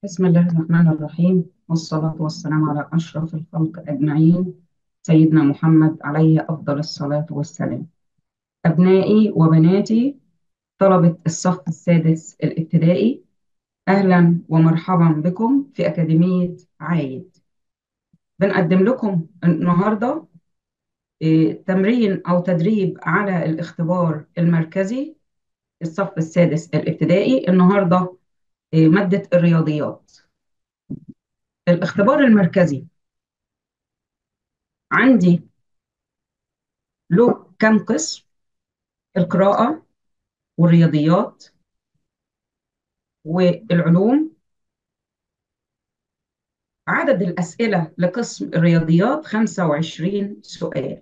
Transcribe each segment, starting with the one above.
بسم الله الرحمن الرحيم والصلاة والسلام على أشرف الخلق أجمعين سيدنا محمد عليه أفضل الصلاة والسلام أبنائي وبناتي طلبة الصف السادس الابتدائي أهلا ومرحبا بكم في أكاديمية عايد بنقدم لكم النهاردة آه، تمرين أو تدريب على الاختبار المركزي الصف السادس الابتدائي النهاردة آه، مادة الرياضيات الاختبار المركزي عندي له كم قسم القراءة والرياضيات والعلوم عدد الأسئلة لقسم الرياضيات 25 سؤال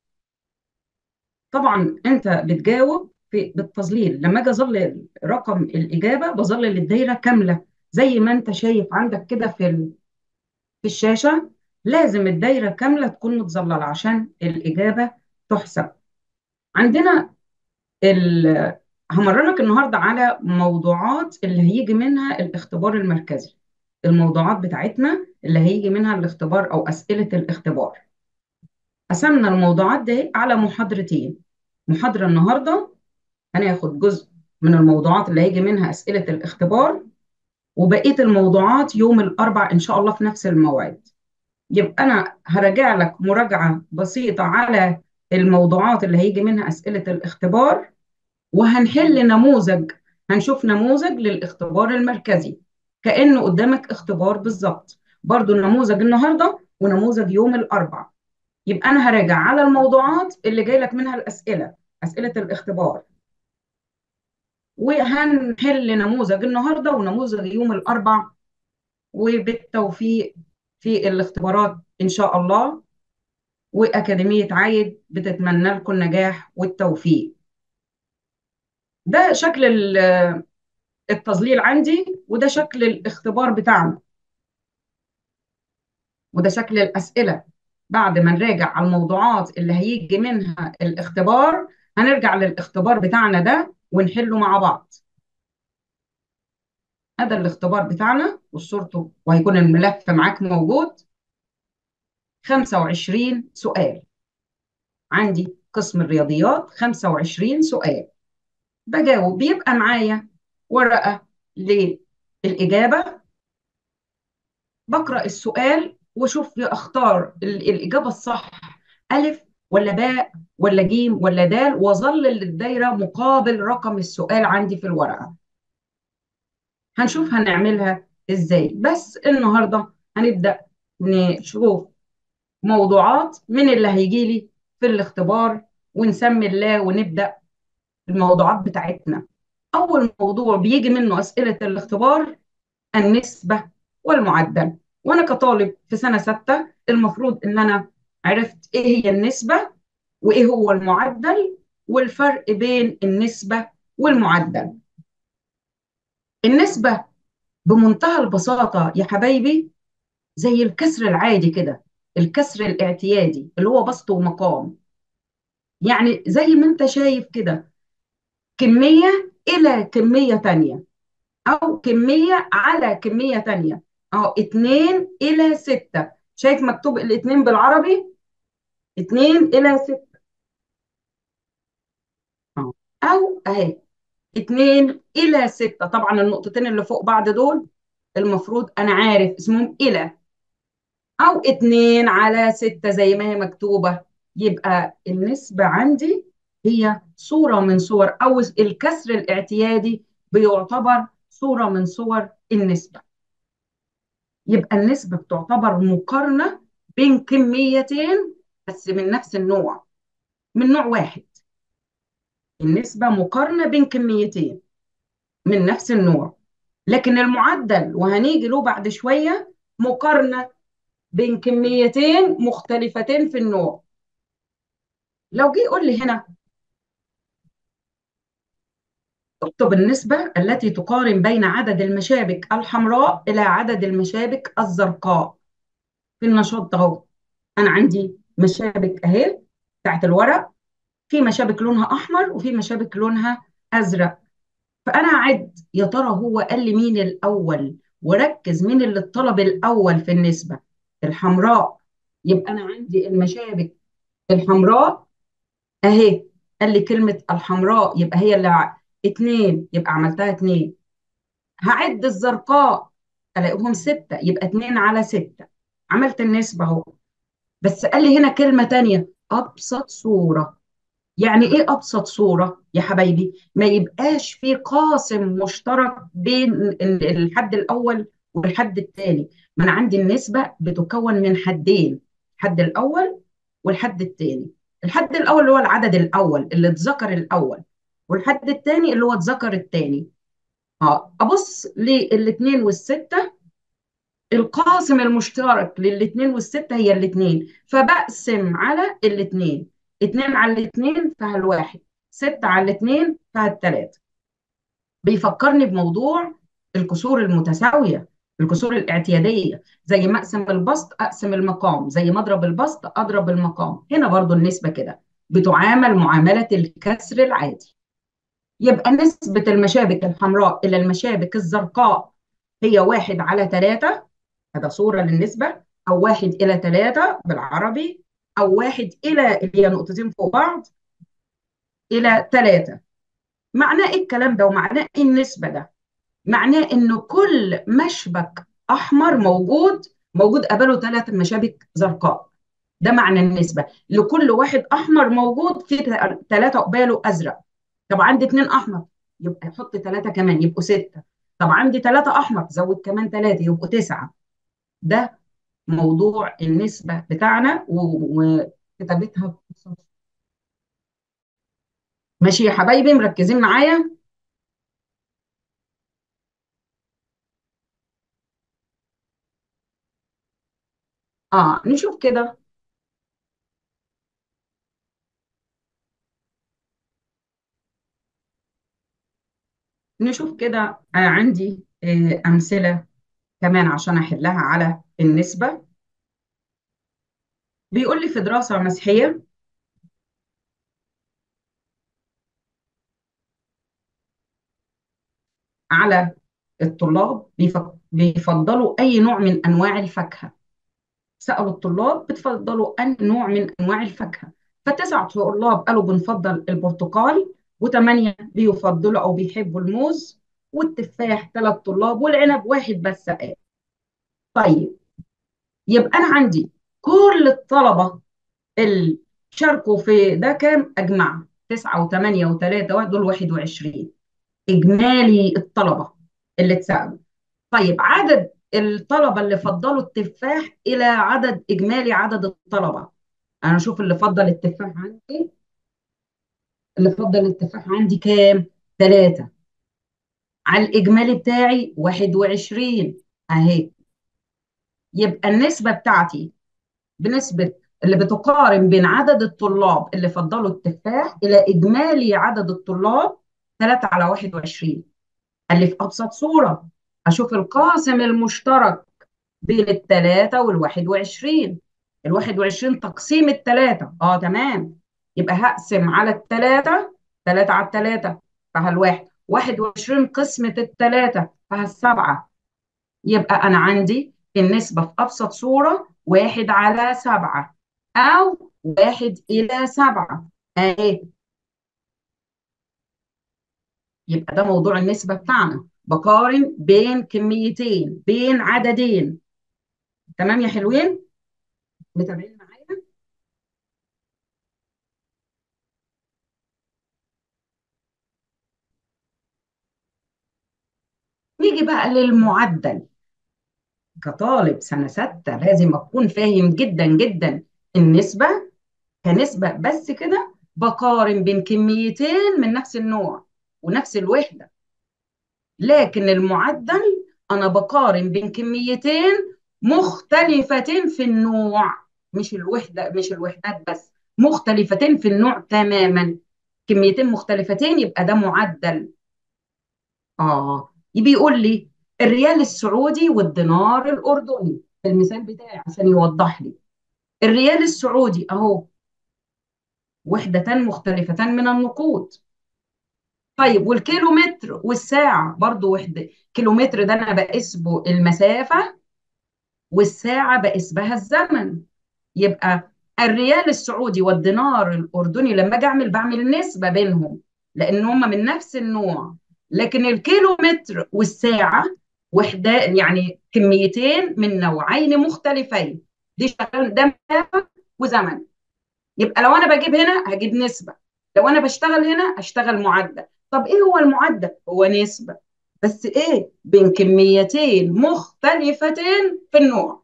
طبعا أنت بتجاوب في بالتظليل لما أجي أظلل رقم الإجابة بظلل الدايرة كاملة زي ما أنت شايف عندك كده في ال- في الشاشة لازم الدايرة كاملة تكون متظللة عشان الإجابة تحسب عندنا ال... همرنك النهارده على موضوعات اللي هيجي منها الاختبار المركزي الموضوعات بتاعتنا اللي هيجي منها الاختبار او اسئله الاختبار قسمنا الموضوعات دي على محاضرتين محاضره النهارده هناخد جزء من الموضوعات اللي هيجي منها اسئله الاختبار وبقيه الموضوعات يوم الاربع ان شاء الله في نفس الموعد يبقى انا هراجع لك مراجعه بسيطه على الموضوعات اللي هيجي منها اسئله الاختبار وهنحل نموذج هنشوف نموذج للاختبار المركزي كأنه قدامك اختبار بالظبط برضو نموذج النهارده ونموذج يوم الأربع يبقى أنا هراجع على الموضوعات اللي جاي لك منها الأسئلة أسئلة الاختبار وهنحل نموذج النهارده ونموذج يوم الأربع وبالتوفيق في الاختبارات إن شاء الله وأكاديمية عايد بتتمنى لكم النجاح والتوفيق ده شكل ال- التظليل عندي وده شكل الاختبار بتاعنا وده شكل الأسئلة بعد ما نراجع على الموضوعات اللي هيجي منها الاختبار هنرجع للاختبار بتاعنا ده ونحله مع بعض هذا الاختبار بتاعنا وصورته وهيكون الملف معاك موجود 25 سؤال عندي قسم الرياضيات 25 سؤال بجاوب بيبقى معايا ورقة للإجابة بقرأ السؤال واشوف اختار ال- الإجابة الصح ألف ولا باء ولا جيم ولا دال واظلل الدايرة مقابل رقم السؤال عندي في الورقة هنشوف هنعملها ازاي بس النهاردة هنبدأ نشوف موضوعات من اللي هيجي لي في الاختبار ونسمي الله ونبدأ الموضوعات بتاعتنا أول موضوع بيجي منه أسئلة الاختبار النسبة والمعدل وأنا كطالب في سنة ستة المفروض إن أنا عرفت إيه هي النسبة وإيه هو المعدل والفرق بين النسبة والمعدل النسبة بمنتهى البساطة يا حبايبي زي الكسر العادي كده الكسر الاعتيادي اللي هو بسط ومقام يعني زي ما انت شايف كده كمية إلى كمية تانية أو كمية على كمية تانية أهو اتنين إلى ستة شايف مكتوب الاتنين بالعربي اتنين إلى ستة أهو. أو أهي اتنين إلى ستة طبعا النقطتين اللي فوق بعض دول المفروض أنا عارف اسمهم إلى أو اتنين على ستة زي ما هي مكتوبة يبقى النسبة عندي هي صورة من صور أو الكسر الاعتيادي بيعتبر صورة من صور النسبة يبقى النسبة بتعتبر مقارنة بين كميتين بس من نفس النوع من نوع واحد النسبة مقارنة بين كميتين من نفس النوع لكن المعدل وهنيجي له بعد شوية مقارنة بين كميتين مختلفتين في النوع لو جه يقول لي هنا اكتب النسبة التي تقارن بين عدد المشابك الحمراء إلى عدد المشابك الزرقاء في النشاط ده اهو أنا عندي مشابك أهي بتاعت الورق في مشابك لونها أحمر وفي مشابك لونها أزرق فأنا أعد يا ترى هو قال لي مين الأول وركز مين اللي الطلب الاول في النسبه الحمراء يبقى انا عندي المشابك الحمراء اهي قال لي كلمه الحمراء يبقى هي اللي ع- اتنين يبقى عملتها اتنين هعد الزرقاء الاقيهم ستة يبقى اتنين على ستة عملت النسبة اهو بس قال لي هنا كلمة تانية أبسط صورة يعني إيه أبسط صورة يا حبايبي ما يبقاش في قاسم مشترك بين ال- الحد الأول والحد الثاني ما أنا عندي النسبة بتكون من حدين الحد الأول والحد الثاني الحد الأول اللي هو العدد الأول اللي اتذكر الأول والحد الثاني اللي هو اتذكر الثاني اه ابص للاثنين والسته القاسم المشترك للاثنين والستة هي الاثنين فبقسم على الاثنين اتنين على الاثنين فيها الواحد ستة على الاثنين فيها التلاتة بيفكرني بموضوع الكسور المتساوية الكسور الاعتيادية زي ما اقسم البسط اقسم المقام زي ما اضرب البسط اضرب المقام هنا برضو النسبة كده بتعامل معاملة الكسر العادي يبقى نسبة المشابك الحمراء إلى المشابك الزرقاء هي واحد على ثلاثة هذا صورة للنسبة أو واحد إلى ثلاثة بالعربي أو واحد إلى اللي هي نقطتين فوق بعض إلى ثلاثة معناه إيه الكلام ده ومعناه إيه النسبة ده؟ معناه إن كل مشبك أحمر موجود موجود قبله ثلاث مشابك زرقاء ده معنى النسبة لكل واحد أحمر موجود في ثلاثة قباله أزرق طب عندي اتنين أحمر يبقى يحط ثلاثة كمان يبقوا ستة طب عندي ثلاثة أحمر زود كمان ثلاثة يبقوا تسعة ده موضوع النسبة بتاعنا و- وكتابتها بخصوص. ماشي يا حبايبي مركزين معايا اه نشوف كده نشوف كده آه عندي آه أمثلة كمان عشان أحلها على النسبة بيقول لي في دراسة مسيحية على الطلاب بيف- بيفضلوا أي نوع من أنواع الفاكهة سألوا الطلاب بتفضلوا أي نوع من أنواع الفاكهة فتسعة طلاب قالوا بنفضل البرتقال وثمانية بيفضلوا أو بيحبوا الموز والتفاح ثلاث طلاب والعنب واحد بس قال طيب يبقى أنا عندي كل الطلبة اللي شاركوا في ده كام أجمع تسعة وثمانية وثلاثة واحد دول 21 إجمالي الطلبة اللي اتسألوا طيب عدد الطلبة اللي فضلوا التفاح إلى عدد إجمالي عدد الطلبة أنا أشوف اللي فضل التفاح عندي اللي فضل التفاح عندي كام؟ ثلاثة على الإجمالي بتاعي 21 أهي يبقى النسبة بتاعتي بنسبة اللي بتقارن بين عدد الطلاب اللي فضلوا التفاح إلى إجمالي عدد الطلاب 3 على 21 قال لي في أبسط صورة أشوف القاسم المشترك بين الثلاثة والواحد وعشرين الواحد وعشرين تقسيم الثلاثة اه تمام يبقى هقسم على الثلاثة ثلاثة على الثلاثة فهالواحد واحد وعشرين قسمة الثلاثة فهالسبعة يبقى أنا عندي النسبة في أبسط صورة واحد على سبعة أو واحد إلى سبعة أهي يبقى ده موضوع النسبة بتاعنا بقارن بين كميتين بين عددين تمام يا حلوين متابعين معايا نيجي بقى للمعدل كطالب سنة ستة لازم أكون فاهم جدا جدا النسبة كنسبة بس كده بقارن بين كميتين من نفس النوع ونفس الوحدة لكن المعدل أنا بقارن بين كميتين مختلفتين في النوع مش الوحدة مش الوحدات بس مختلفتين في النوع تماما كميتين مختلفتين يبقى ده معدل اه يبي يقول لي الريال السعودي والدينار الأردني في المثال بتاعي عشان يوضح لي الريال السعودي أهو وحدتان مختلفتان من النقود طيب والكيلو متر والساعة برضو وحدة كيلومتر ده أنا بقيس به المسافة والساعة بقيس بها الزمن يبقى الريال السعودي والدينار الأردني لما أجي أعمل بعمل نسبة بينهم لأن هم من نفس النوع لكن الكيلو متر والساعة وحدة يعني كميتين من نوعين مختلفين دي شغال ده مسافة وزمن يبقى لو أنا بجيب هنا هجيب نسبة لو أنا بشتغل هنا هشتغل معدل طب إيه هو المعدل؟ هو نسبة بس إيه؟ بين كميتين مختلفتين في النوع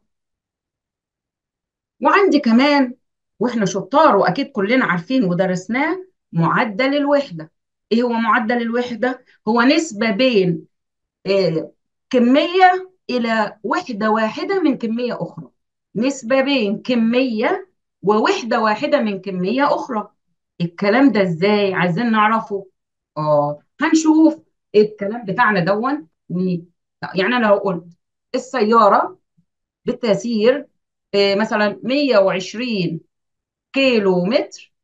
وعندي كمان واحنا شطار واكيد كلنا عارفين ودرسناه معدل الوحده ايه هو معدل الوحده هو نسبه بين آه، كميه الى وحده واحده من كميه اخرى نسبه بين كميه ووحده واحده من كميه اخرى الكلام ده ازاي عايزين نعرفه اه هنشوف الكلام بتاعنا دون و- يعني انا لو قلت السياره بالتسير آه، مثلا 120 كيلو متر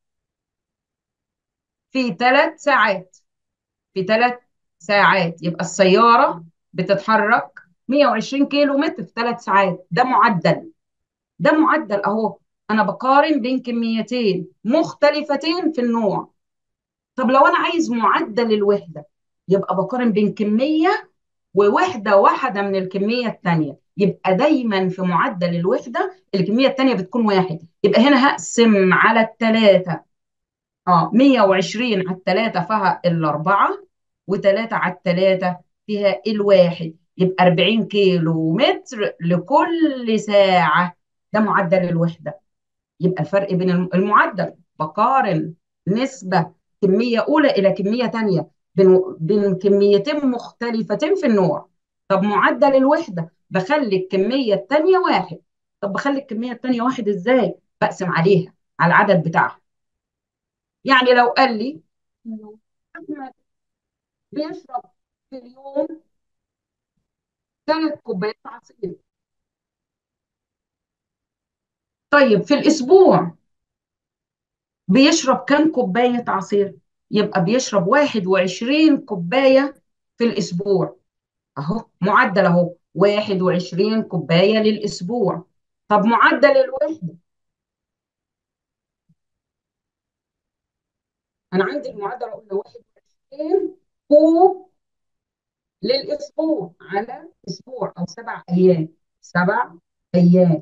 في ثلاث ساعات في ثلاث ساعات يبقى السيارة بتتحرك 120 كيلو متر في ثلاث ساعات ده معدل ده معدل اهو انا بقارن بين كميتين مختلفتين في النوع طب لو انا عايز معدل الوحدة يبقى بقارن بين كمية ووحدة واحدة من الكمية التانية يبقى دايما في معدل الوحدة الكمية التانية بتكون واحد يبقى هنا هقسم على الثلاثة اه 120 على الثلاثة فيها الأربعة و3 على الثلاثة فيها الواحد يبقى 40 كيلو متر لكل ساعة ده معدل الوحدة يبقى الفرق بين الم- المعدل بقارن نسبة كمية أولى إلى كمية تانية بين بين كميتين مختلفتين في النوع طب معدل الوحدة بخلي الكمية التانية واحد طب بخلي الكمية التانية واحد إزاي؟ بقسم عليها على العدد بتاعها يعني لو قال لي إنه أحمد بيشرب في اليوم ثلاث كوبايات عصير طيب في الأسبوع بيشرب كام كوباية عصير؟ يبقى بيشرب 21 كوباية في الأسبوع أهو معدل أهو 21 كوباية للأسبوع طب معدل الوحدة أنا عندي المعدل قلنا 21 كوب للأسبوع على أسبوع أو سبع أيام سبع أيام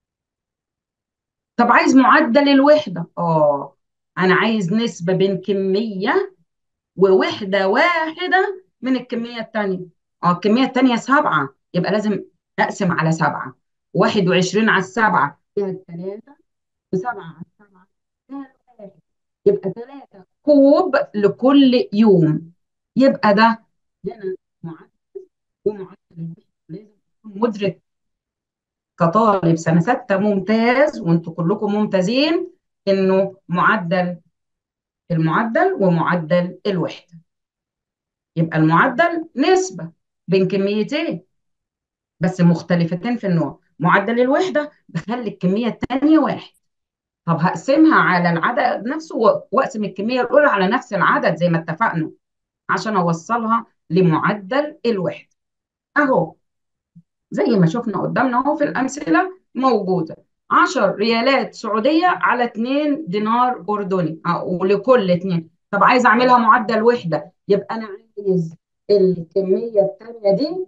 طب عايز معدل الوحدة آه أنا عايز نسبة بين كمية ووحدة واحدة من الكمية التانية اه الكمية التانية سبعة يبقى لازم أقسم على سبعة 21 على السبعة فيها الثلاثة وسبعة على السبعة فيها الواحد يبقى ثلاثة كوب لكل يوم يبقى ده هنا معدل ومعدل الوحدة لازم تكون مدرك كطالب سنة ستة ممتاز وانتوا كلكم ممتازين انه معدل المعدل ومعدل الوحدة يبقى المعدل نسبة بين كميتين بس مختلفتين في النوع معدل الوحدة بخلي الكمية التانية واحد طب هقسمها على العدد نفسه و- واقسم الكمية الأولى على نفس العدد زي ما اتفقنا عشان أوصلها لمعدل الوحدة أهو زي ما شفنا قدامنا أهو في الأمثلة موجودة 10 ريالات سعودية على 2 دينار أردني أه، ولكل اتنين طب عايز أعملها معدل وحدة يبقى أنا عايز الكمية التانية دي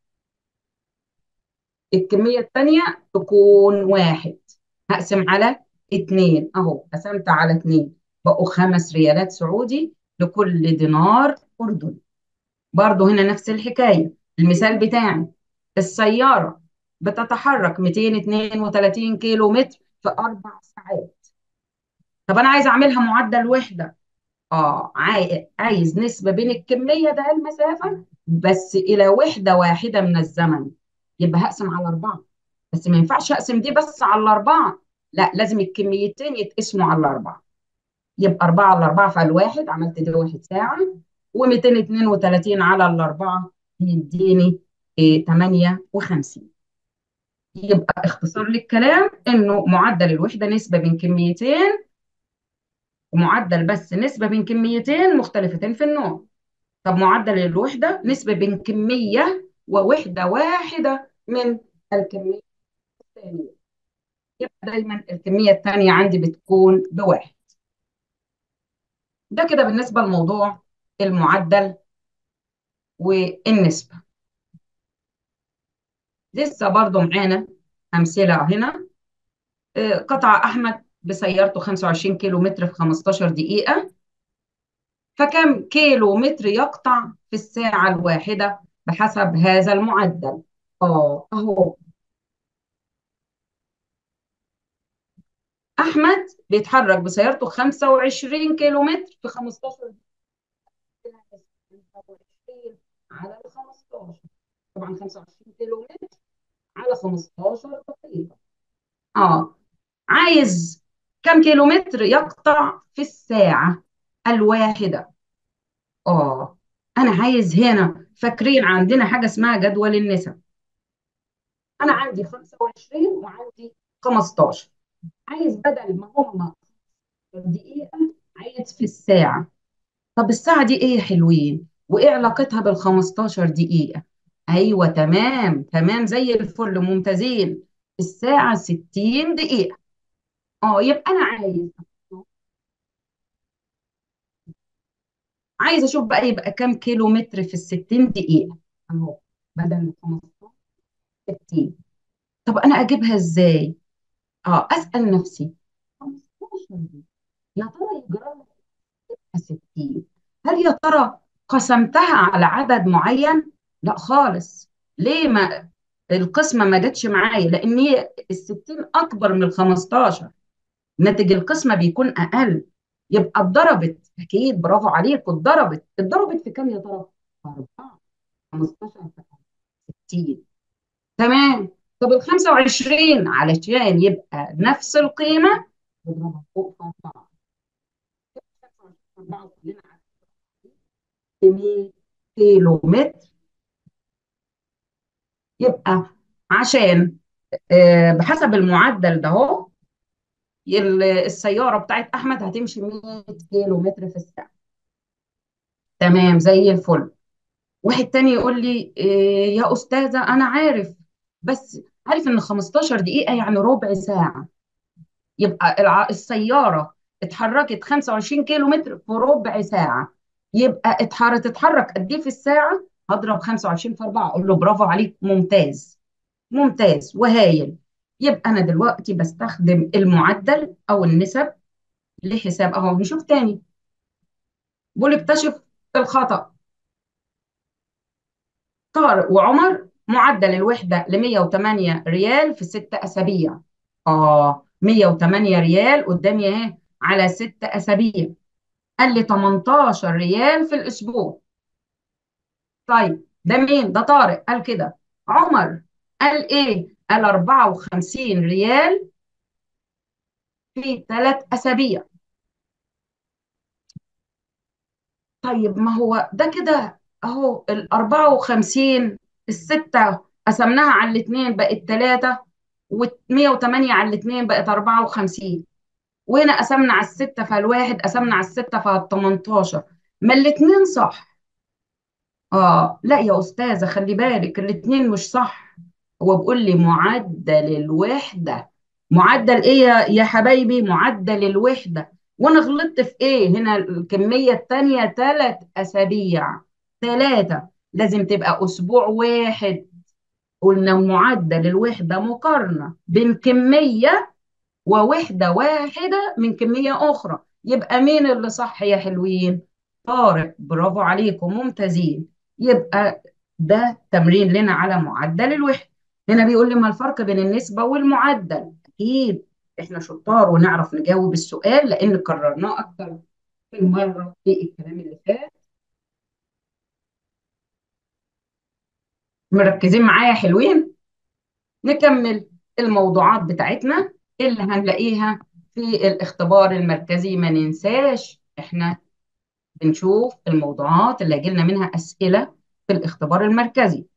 الكمية التانية تكون واحد هقسم على اتنين اهو قسمت على اتنين بقوا خمس ريالات سعودي لكل دينار أردني برضو هنا نفس الحكاية المثال بتاعي السيارة بتتحرك 232 كيلو متر في أربع ساعات طب أنا عايز أعملها معدل وحدة اه عاي- عايز نسبة بين الكمية ده المسافة بس إلى وحدة واحدة من الزمن يبقى هقسم على أربعة بس ما ينفعش أقسم دي بس على الأربعة لا لازم الكميتين يتقسموا على الأربعة يبقى أربعة على أربعة فالواحد عملت دي واحد ساعة و232 على الأربعة يديني إيه 58 يبقى اختصار للكلام إنه معدل الوحدة نسبة بين كميتين ومعدل بس نسبة بين كميتين مختلفتين في النوع طب معدل الوحدة نسبة بين كمية ووحدة واحدة من الكمية الثانية يبقى دايما الكمية الثانية عندي بتكون بواحد ده كده بالنسبة لموضوع المعدل والنسبة لسه برضو معانا أمثلة هنا آه، قطع أحمد بسيارته 25 كيلو متر في 15 دقيقة فكم كيلو متر يقطع في الساعة الواحدة بحسب هذا المعدل اه اهو احمد بيتحرك بسيارته 25 كيلو متر في 15 دقيقة 25 على ال 15 طبعا 25 كيلو متر على 15 دقيقة اه عايز كم كيلو متر يقطع في الساعة الواحدة اه انا عايز هنا فاكرين عندنا حاجة اسمها جدول النسب انا عندي 25 وعندي 15 عايز بدل ما هم دقيقة عايز في الساعة طب الساعة دي ايه يا حلوين وايه علاقتها بال 15 دقيقة ايوه تمام تمام زي الفل ممتازين الساعة 60 دقيقة اه يبقى انا عايز عايز اشوف بقى يبقى كام كيلو متر في ال 60 دقيقة اهو بدل 15 60 طب انا اجيبها ازاي اه اسأل نفسي 15 دي يا ترى يجرى لها 60 هل يا ترى قسمتها على عدد معين لا خالص ليه ما القسمة ما جاتش معايا لان هي ال 60 اكبر من ال 15 ناتج القسمة بيكون اقل يبقى اتضربت اكيد برافو عليك اتضربت اتضربت في كام يا ترى 4 15 في 60 تمام طب ال 25 علشان يبقى نفس القيمة بضربها فوق في 4 4 كلنا عارفين 100 كيلو متر يبقى عشان آه، بحسب المعدل ده اهو ال- السيارة بتاعت أحمد هتمشي 100 كيلو متر في الساعة تمام زي الفل واحد تاني يقول لي إيه يا أستاذة أنا عارف بس عارف إن 15 دقيقة يعني ربع ساعة يبقى الع- السيارة اتحركت 25 كيلو متر في ربع ساعة يبقى اتحرك تتحرك قد ايه في الساعة هضرب 25 في 4 اقول له برافو عليك ممتاز ممتاز وهايل يبقى انا دلوقتي بستخدم المعدل او النسب لحساب اهو نشوف تاني بقول اكتشف الخطأ طارق وعمر معدل الوحدة ل 108 ريال في ست أسابيع آه 108 ريال قدامي أهي على ست أسابيع قال لي 18 ريال في الأسبوع طيب ده مين؟ ده طارق قال كده عمر قال إيه؟ قال 54 ريال في ثلاث أسابيع طيب ما هو ده كده اهو ال 54 الستة قسمناها على الاثنين بقت 3 و108 على الاثنين بقت 54 وهنا قسمنا على الستة فالواحد قسمنا على الستة فال 18 ما الاثنين صح اه لا يا استاذة خلي بالك الاثنين مش صح هو بيقول لي معدل الوحدة معدل ايه يا يا حبايبي معدل الوحدة وانا غلطت في ايه هنا الكمية التانية ثلاث اسابيع ثلاثة لازم تبقى اسبوع واحد قلنا معدل الوحدة مقارنة بين كمية ووحدة واحدة من كمية أخرى يبقى مين اللي صح يا حلوين؟ طارق برافو عليكم ممتازين يبقى ده تمرين لنا على معدل الوحدة هنا بيقول لي ما الفرق بين النسبة والمعدل أكيد إحنا شطار ونعرف نجاوب السؤال لأن كررناه أكتر في المرة في الكلام اللي فات مركزين معايا حلوين نكمل الموضوعات بتاعتنا اللي هنلاقيها في الاختبار المركزي ما ننساش احنا بنشوف الموضوعات اللي هيجي لنا منها أسئلة في الاختبار المركزي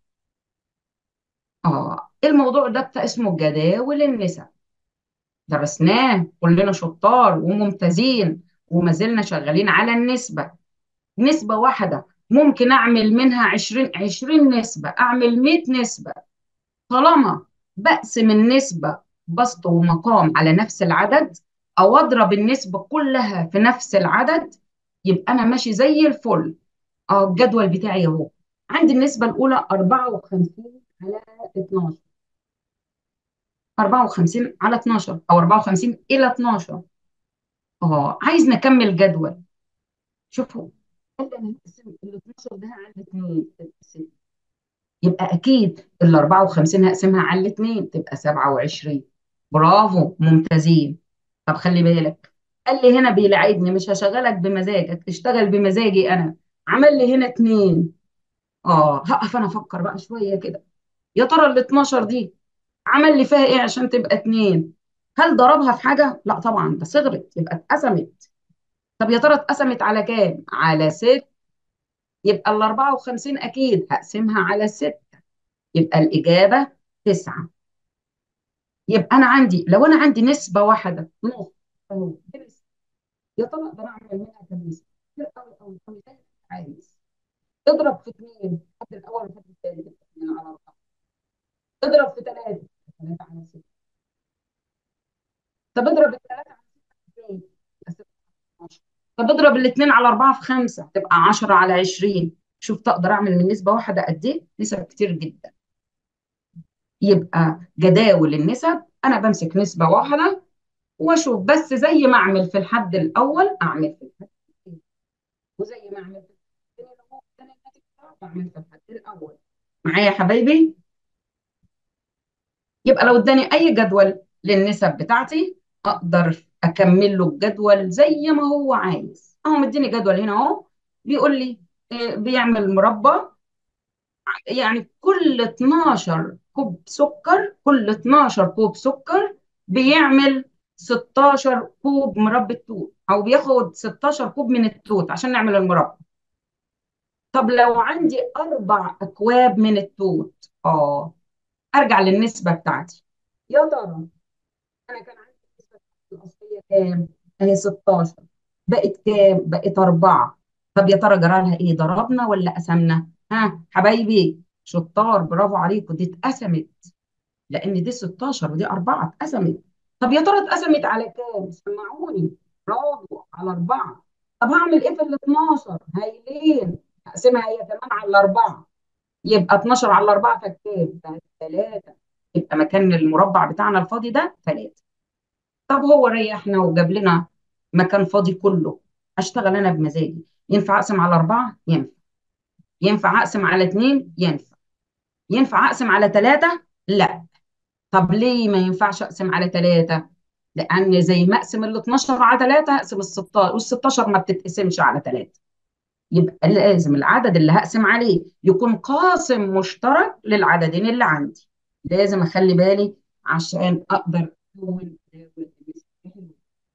اه الموضوع ده بتاع اسمه جداول النسب درسناه كلنا شطار وممتازين وما زلنا شغالين على النسبة نسبة واحدة ممكن اعمل منها 20 20 نسبة اعمل 100 نسبة طالما بقسم النسبة بسط ومقام على نفس العدد او اضرب النسبة كلها في نفس العدد يبقى انا ماشي زي الفل اه الجدول بتاعي اهو عندي النسبة الاولى 54 على 12 54 على 12 او 54 الى 12 اه عايز نكمل جدول شوفوا قال لي انا هقسم ال 12 ده على 2 يبقى اكيد ال 54 هقسمها على الاثنين تبقى 27 برافو ممتازين طب خلي بالك قال لي هنا بيلاعبني مش هشغلك بمزاجك اشتغل بمزاجي انا عمل لي هنا اتنين اه هقف انا افكر بقى شويه كده يا ترى ال 12 دي عمل لي فيها ايه عشان تبقى اتنين هل ضربها في حاجه لا طبعا ده صغرت يبقى اتقسمت طب يا ترى اتقسمت على كام على ست يبقى ال 54 اكيد هقسمها على ست يبقى الإجابة تسعة يبقى أنا عندي لو أنا عندي نسبة واحدة نص أهو دي نسبة. يا ترى أقدر أعمل منها كام نسبة؟ كتير قوي قوي قوي زي ما أنت عايز اضرب في اثنين حد الأول وحد الثاني تبقى اثنين على أربعة اضرب في ثلاثة ثلاثة على ستة طب اضرب الثلاثة على ستة في اثنين يبقى ستة على 12 طب اضرب الاثنين على أربعة في خمسة تبقى 10 على 20 شوف تقدر أعمل من نسبة واحدة قد إيه؟ نسب كتير جدا يبقى جداول النسب أنا بمسك نسبة واحدة واشوف بس زي ما اعمل في الحد الاول اعمل في الحد الثاني وزي ما اعمل في الحد الثاني لو هو كان الناتج بتاعه بعمل في الحد الاول معايا يا حبايبي يبقى لو اداني اي جدول للنسب بتاعتي اقدر اكمل له الجدول زي ما هو عايز اهو مديني جدول هنا اهو بيقول لي آه، بيعمل مربى يعني كل 12 كوب سكر كل 12 كوب سكر بيعمل 16 كوب مربى توت او بياخد 16 كوب من التوت عشان نعمل المربى طب لو عندي اربع اكواب من التوت اه ارجع للنسبه بتاعتي يا ترى انا كان عندي النسبه الاصليه كام؟ اهي 16 بقت كام؟ بقت 4 طب يا ترى جرى لها ايه؟ ضربنا ولا قسمنا؟ ها حبايبي شطار برافو عليكم دي اتقسمت لان دي 16 ودي 4 اتقسمت طب يا ترى اتقسمت على كام؟ سمعوني برافو على 4 طب هعمل ايه في ال 12؟ هايلين هقسمها هي كمان على الاربعه يبقى 12 على 4 فكام؟ بقت 3 يبقى مكان المربع بتاعنا الفاضي ده 3 طب هو ريحنا وجاب لنا مكان فاضي كله اشتغل انا بمزاجي ينفع اقسم على اربعه ينفع ينفع اقسم على اثنين ينفع ينفع اقسم على ثلاثه لا طب ليه ما ينفعش اقسم على ثلاثه لان زي ما اقسم ال 12 على ثلاثه اقسم ال 16 وال 16 ما بتتقسمش على ثلاثه يبقى لازم العدد اللي هقسم عليه يكون قاسم مشترك للعددين اللي عندي لازم اخلي بالي عشان اقدر اكون جداول النسب.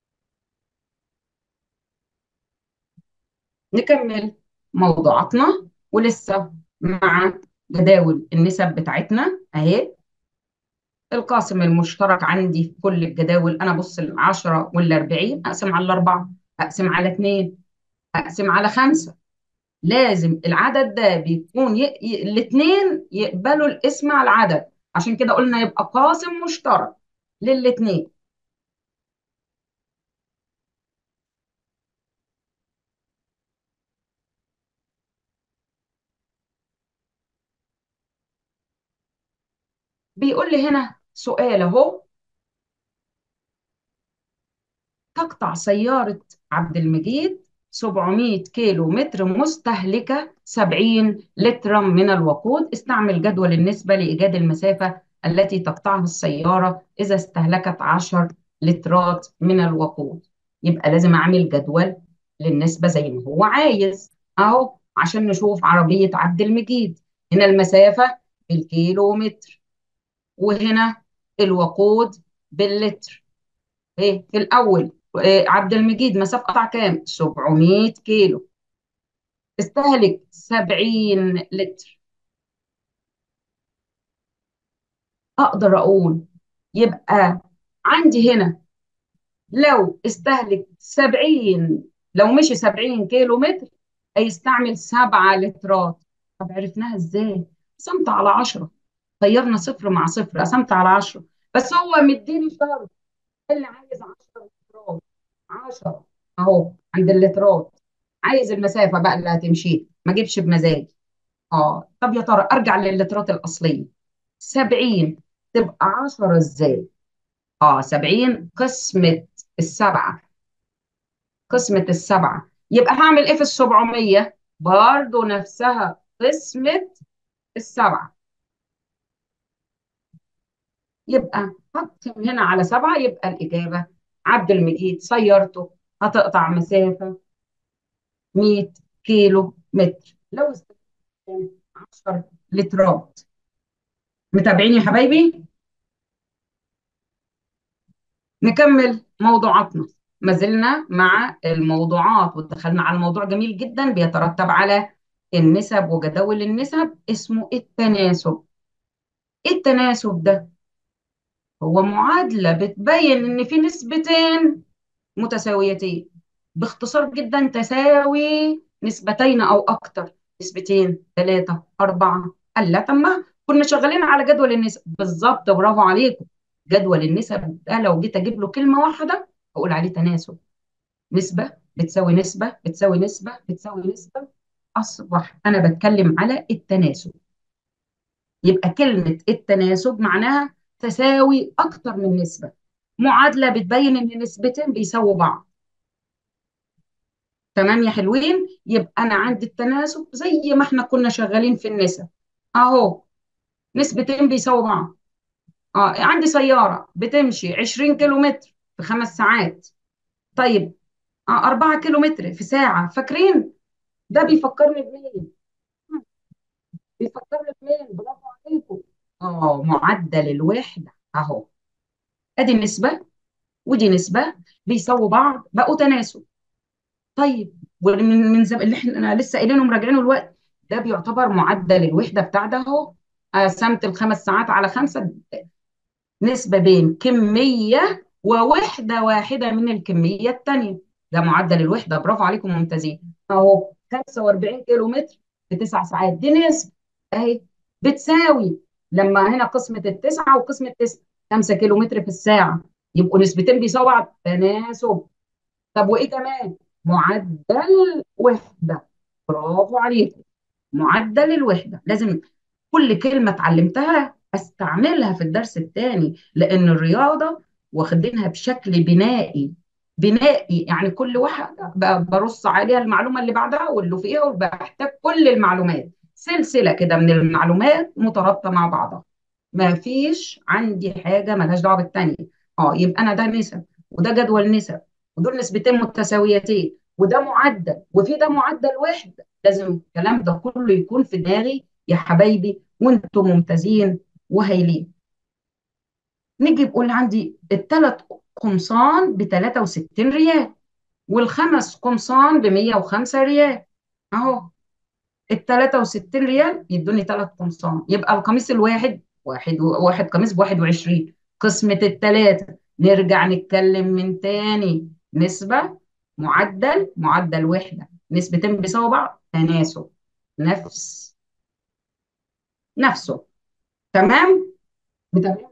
نكمل موضوعاتنا ولسه مع جداول النسب بتاعتنا اهي القاسم المشترك عندي في كل الجداول انا بص ال 10 وال 40 اقسم على الاربعه اقسم على اثنين اقسم على خمسه لازم العدد ده بيكون ي... ي... الاثنين يقبلوا الاسم على العدد عشان كده قلنا يبقى قاسم مشترك للاثنين بيقول لي هنا سؤال اهو تقطع سيارة عبد المجيد 700 كيلو متر مستهلكة 70 لترا من الوقود استعمل جدول النسبة لإيجاد المسافة التي تقطعها السيارة إذا استهلكت 10 لترات من الوقود يبقى لازم أعمل جدول للنسبة زي ما هو عايز أهو عشان نشوف عربية عبد المجيد هنا المسافة بالكيلو متر وهنا الوقود باللتر ايه في الاول إيه عبد المجيد مسافه قطع كام 700 كيلو استهلك 70 لتر اقدر اقول يبقى عندي هنا لو استهلك 70 لو مشي 70 كيلو متر هيستعمل 7 لترات طب عرفناها ازاي؟ قسمت على 10 طيرنا صفر مع صفر قسمت على 10 بس هو مديني شرط قال لي عايز 10 لترات 10 اهو عند اللترات عايز المسافه بقى اللي هتمشي ما اجيبش بمزاجي اه طب يا ترى ارجع للترات الاصليه 70 تبقى 10 ازاي؟ اه 70 قسمة السبعة قسمة السبعة يبقى هعمل ايه في ال 700 برضه نفسها قسمة السبعة يبقى هقسم هنا على سبعة يبقى الإجابة عبد المجيد سيارته هتقطع مسافة 100 كيلو متر لو استخدم 10 لترات متابعين يا حبايبي نكمل موضوعاتنا ما زلنا مع الموضوعات ودخلنا على موضوع جميل جدا بيترتب على النسب وجداول النسب اسمه التناسب ايه التناسب ده هو معادلة بتبين ان في نسبتين متساويتين باختصار جدا تساوي نسبتين او اكتر نسبتين ثلاثة أربعة قال لا طب ما كنا شغالين على جدول النسب بالظبط برافو عليكم جدول النسب ده لو جيت اجيب له كلمة واحدة اقول عليه تناسب نسبة بتساوي نسبة بتساوي نسبة بتساوي نسبة أصبح أنا بتكلم على التناسب يبقى كلمة التناسب معناها تساوي أكتر من نسبة معادلة بتبين إن نسبتين بيساووا بعض تمام يا حلوين يبقى أنا عندي التناسب زي ما إحنا كنا شغالين في النسب أهو نسبتين بيساووا بعض آه عندي سيارة بتمشي 20 كيلو متر في خمس ساعات طيب آه 4 كيلو متر في ساعة فاكرين ده بيفكرني بمين؟ بيفكرني بمين؟ برافو عليكم اه معدل الوحدة اهو ادي نسبة ودي نسبة بيساووا بعض بقوا تناسب طيب ومن من زم... اللي احنا لسه قايلينه مراجعينه الوقت ده بيعتبر معدل الوحدة بتاع ده اهو قسمت الخمس ساعات على خمسة نسبة بين كمية ووحدة واحدة من الكمية التانية ده معدل الوحدة برافو عليكم ممتازين اهو 45 كيلو متر في تسع ساعات دي نسبة اهي بتساوي لما هنا قسمة التسعة وقسمة التسعة 5 كيلو متر في الساعة يبقوا نسبتين بيساووا بعض تناسب طب وايه كمان معدل وحدة برافو عليكم معدل الوحدة لازم كل كلمة اتعلمتها استعملها في الدرس الثاني لان الرياضة واخدينها بشكل بنائي بنائي يعني كل واحدة ب- برص عليها المعلومة اللي بعدها واللي فيها وبحتاج كل المعلومات سلسلة كده من المعلومات مترابطة مع بعضها ما فيش عندي حاجة ملهاش دعوة بالتانية اه يبقى انا ده نسب وده جدول نسب ودول نسبتين متساويتين وده معدل وفي ده معدل واحد لازم الكلام ده كله يكون في دماغي يا حبايبي وانتم ممتازين وهايلين نيجي نقول عندي الثلاث قمصان ب 63 ريال والخمس قمصان ب 105 ريال اهو ال 63 ريال يدوني ثلاث قمصان يبقى القميص الواحد واحد واحد قميص ب 21 قسمة الثلاثة نرجع نتكلم من تاني نسبة معدل معدل وحدة نسبتين بيساووا بعض تناسب نفس نفسه تمام متابعين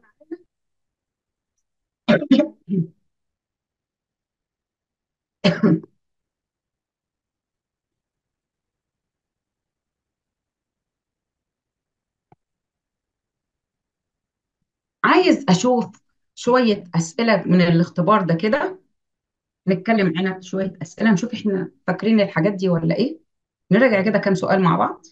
عايز اشوف شوية أسئلة من الاختبار ده كده نتكلم عنها شوية أسئلة نشوف احنا فاكرين الحاجات دي ولا ايه نراجع كده كام سؤال مع بعض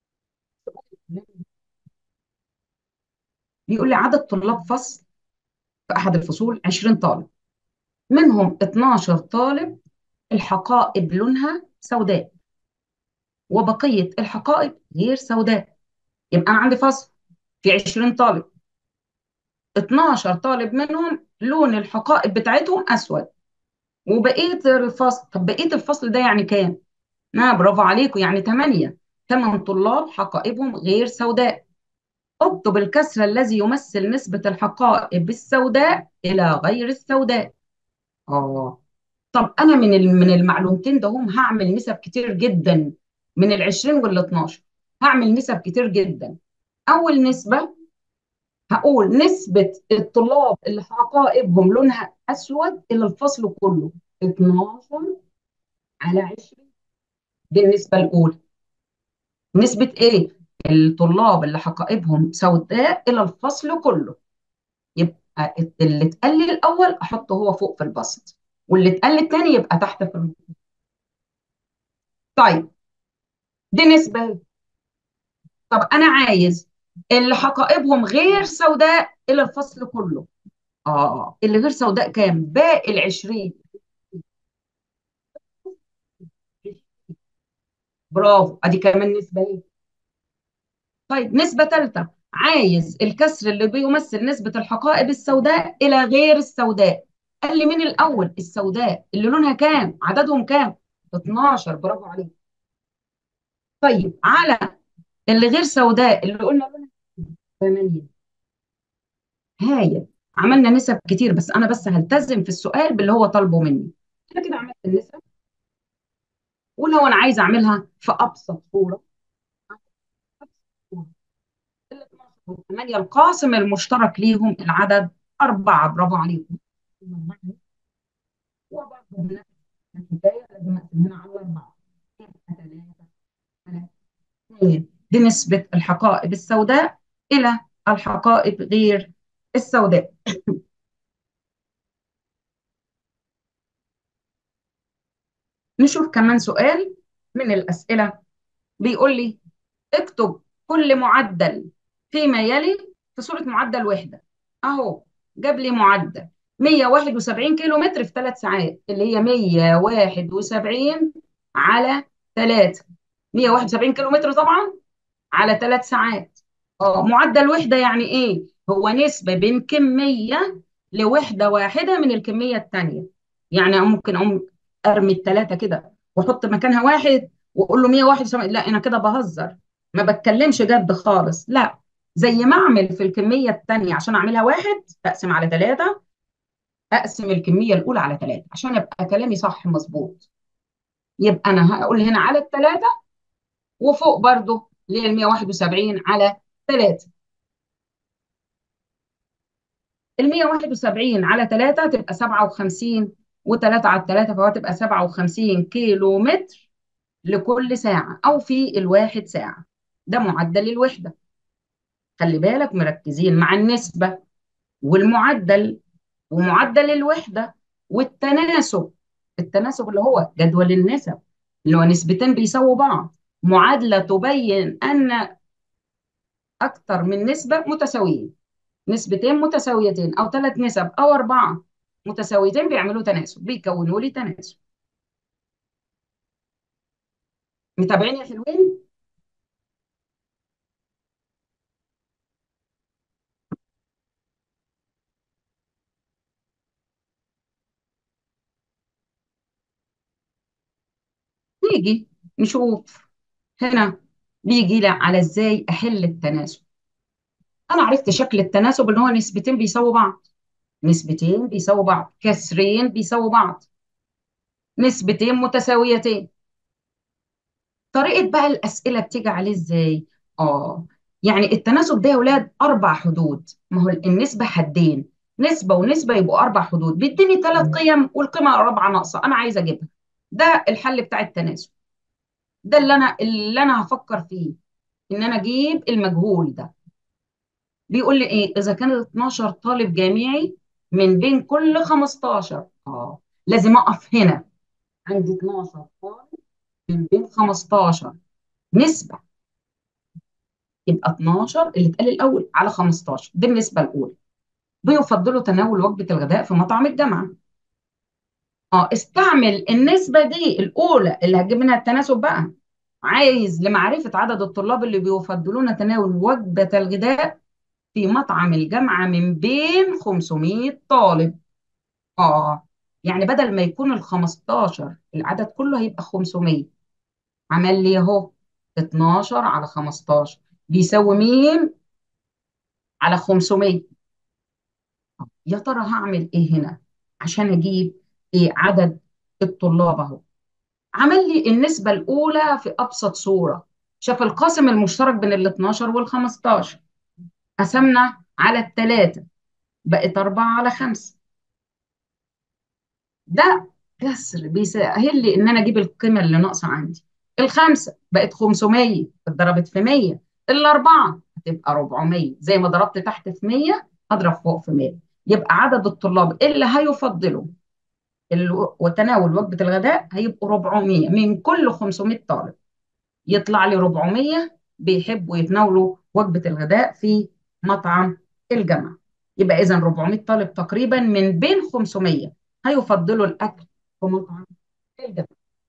بيقول لي عدد طلاب فصل في أحد الفصول 20 طالب منهم 12 طالب الحقائب لونها سوداء وبقية الحقائب غير سوداء يبقى أنا عندي فصل في 20 طالب 12 طالب منهم لون الحقائب بتاعتهم أسود وبقية الفصل طب بقية الفصل ده يعني كام؟ ما برافو عليكم يعني 8 8 طلاب حقائبهم غير سوداء اكتب الكسر الذي يمثل نسبة الحقائب السوداء إلى غير السوداء اه طب انا من ال- من المعلومتين ده هم هعمل نسب كتير جدا من ال 20 وال 12 هعمل نسب كتير جدا اول نسبه هقول نسبه الطلاب اللي حقائبهم لونها اسود الى الفصل كله 12 على 20 دي النسبه الاولى نسبه ايه الطلاب اللي حقائبهم سوداء الى الفصل كله يبقى اللي اتقال لي الاول احطه هو فوق في البسط واللي اتقال لي الثاني يبقى تحت في البسط طيب دي نسبه طب انا عايز اللي حقائبهم غير سوداء الى الفصل كله اه اللي غير سوداء كام باقي ال 20 برافو ادي كمان نسبه ايه طيب نسبه ثالثه عايز الكسر اللي بيمثل نسبه الحقائب السوداء الى غير السوداء قال لي مين الاول السوداء اللي لونها كام عددهم كام 12 برافو عليك طيب على اللي غير سوداء اللي قلنا لونها 8 هايل عملنا نسب كتير بس انا بس هلتزم في السؤال باللي هو طالبه مني انا كده عملت النسب ولو انا عايزه اعملها في ابسط صوره ال 12 والثمانية القاسم المشترك ليهم العدد أربعة برافو عليكم وبرضه بنفس الحكاية لازم أقسم هنا على أربعة يبقى ثلاثة على اثنين دي نسبة الحقائب السوداء إلى الحقائب غير السوداء نشوف كمان سؤال من الأسئلة بيقول لي اكتب كل معدل فيما يلي في صورة معدل وحدة اهو جاب لي معدل 171 كيلو متر في ثلاث ساعات اللي هي 171 على 3 171 كيلو متر طبعا على ثلاث ساعات اه معدل وحدة يعني ايه هو نسبة بين كمية لوحدة واحدة من الكمية الثانية يعني ممكن اقوم ارمي الثلاثة كده واحط مكانها واحد واقول له 171 لا انا كده بهزر ما بتكلمش جد خالص لا زي ما اعمل في الكميه الثانيه عشان اعملها واحد اقسم على ثلاثه اقسم الكميه الاولى على ثلاثه عشان يبقى كلامي صح مظبوط يبقى انا هقول هنا على الثلاثه وفوق برضو اللي هي ال 171 على ثلاثه ال 171 على 3 تبقى 57 و3 على 3 فهو تبقى 57 كيلو متر لكل ساعة أو في الواحد ساعة ده معدل الوحدة خلي بالك مركزين مع النسبة والمعدل ومعدل الوحدة والتناسب التناسب اللي هو جدول النسب اللي هو نسبتين بيساووا بعض معادلة تبين أن أكثر من نسبة متساويين نسبتين متساويتين أو ثلاث نسب أو أربعة متساويتين بيعملوا تناسب بيكونوا لي تناسب متابعين يا حلوين؟ نيجي نشوف هنا بيجي لي على ازاي احل التناسب انا عرفت شكل التناسب ان هو نسبتين بيساووا بعض نسبتين بيساووا بعض كسرين بيساووا بعض نسبتين متساويتين طريقة بقى الأسئلة بتيجي عليه ازاي اه يعني التناسب ده يا ولاد أربع حدود ما هو النسبة حدين نسبة ونسبة يبقوا أربع حدود بيديني ثلاث قيم والقيمة الرابعة ناقصة أنا عايزة أجيبها ده الحل بتاع التناسب ده اللي أنا اللي أنا هفكر فيه إن أنا أجيب المجهول ده بيقول لي إيه إذا كان 12 طالب جامعي من بين كل 15 اه لازم أقف هنا عندي 12 طالب من بين 15 نسبة يبقى 12 اللي اتقال الأول على 15 دي النسبة الأولى بيفضلوا تناول وجبة الغداء في مطعم الجامعة اه استعمل النسبة دي الأولى اللي هتجيب منها التناسب بقى عايز لمعرفة عدد الطلاب اللي بيفضلون تناول وجبة الغداء في مطعم الجامعة من بين 500 طالب اه يعني بدل ما يكون ال 15 العدد كله هيبقى 500 عمل لي اهو 12 على 15 بيساوي مين على 500 يا ترى هعمل ايه هنا عشان اجيب ايه عدد الطلاب اهو عمل لي النسبة الأولى في أبسط صورة شاف القاسم المشترك بين ال 12 وال 15 قسمنا على الثلاثة بقت 4 على 5 ده كسر بيسهل لي إن أنا أجيب القيمة اللي ناقصة عندي الخمسة بقت 500 اتضربت في 100 الأربعة هتبقى 400 زي ما ضربت تحت في 100 هضرب فوق في 100 يبقى عدد الطلاب اللي هيفضلوا الو- وتناول وجبة الغداء هيبقوا 400 من كل 500 طالب يطلع لي 400 بيحبوا يتناولوا وجبة الغداء في مطعم الجامعة يبقى إذا 400 طالب تقريبا من بين 500 هيفضلوا الأكل في مطعم الجامعة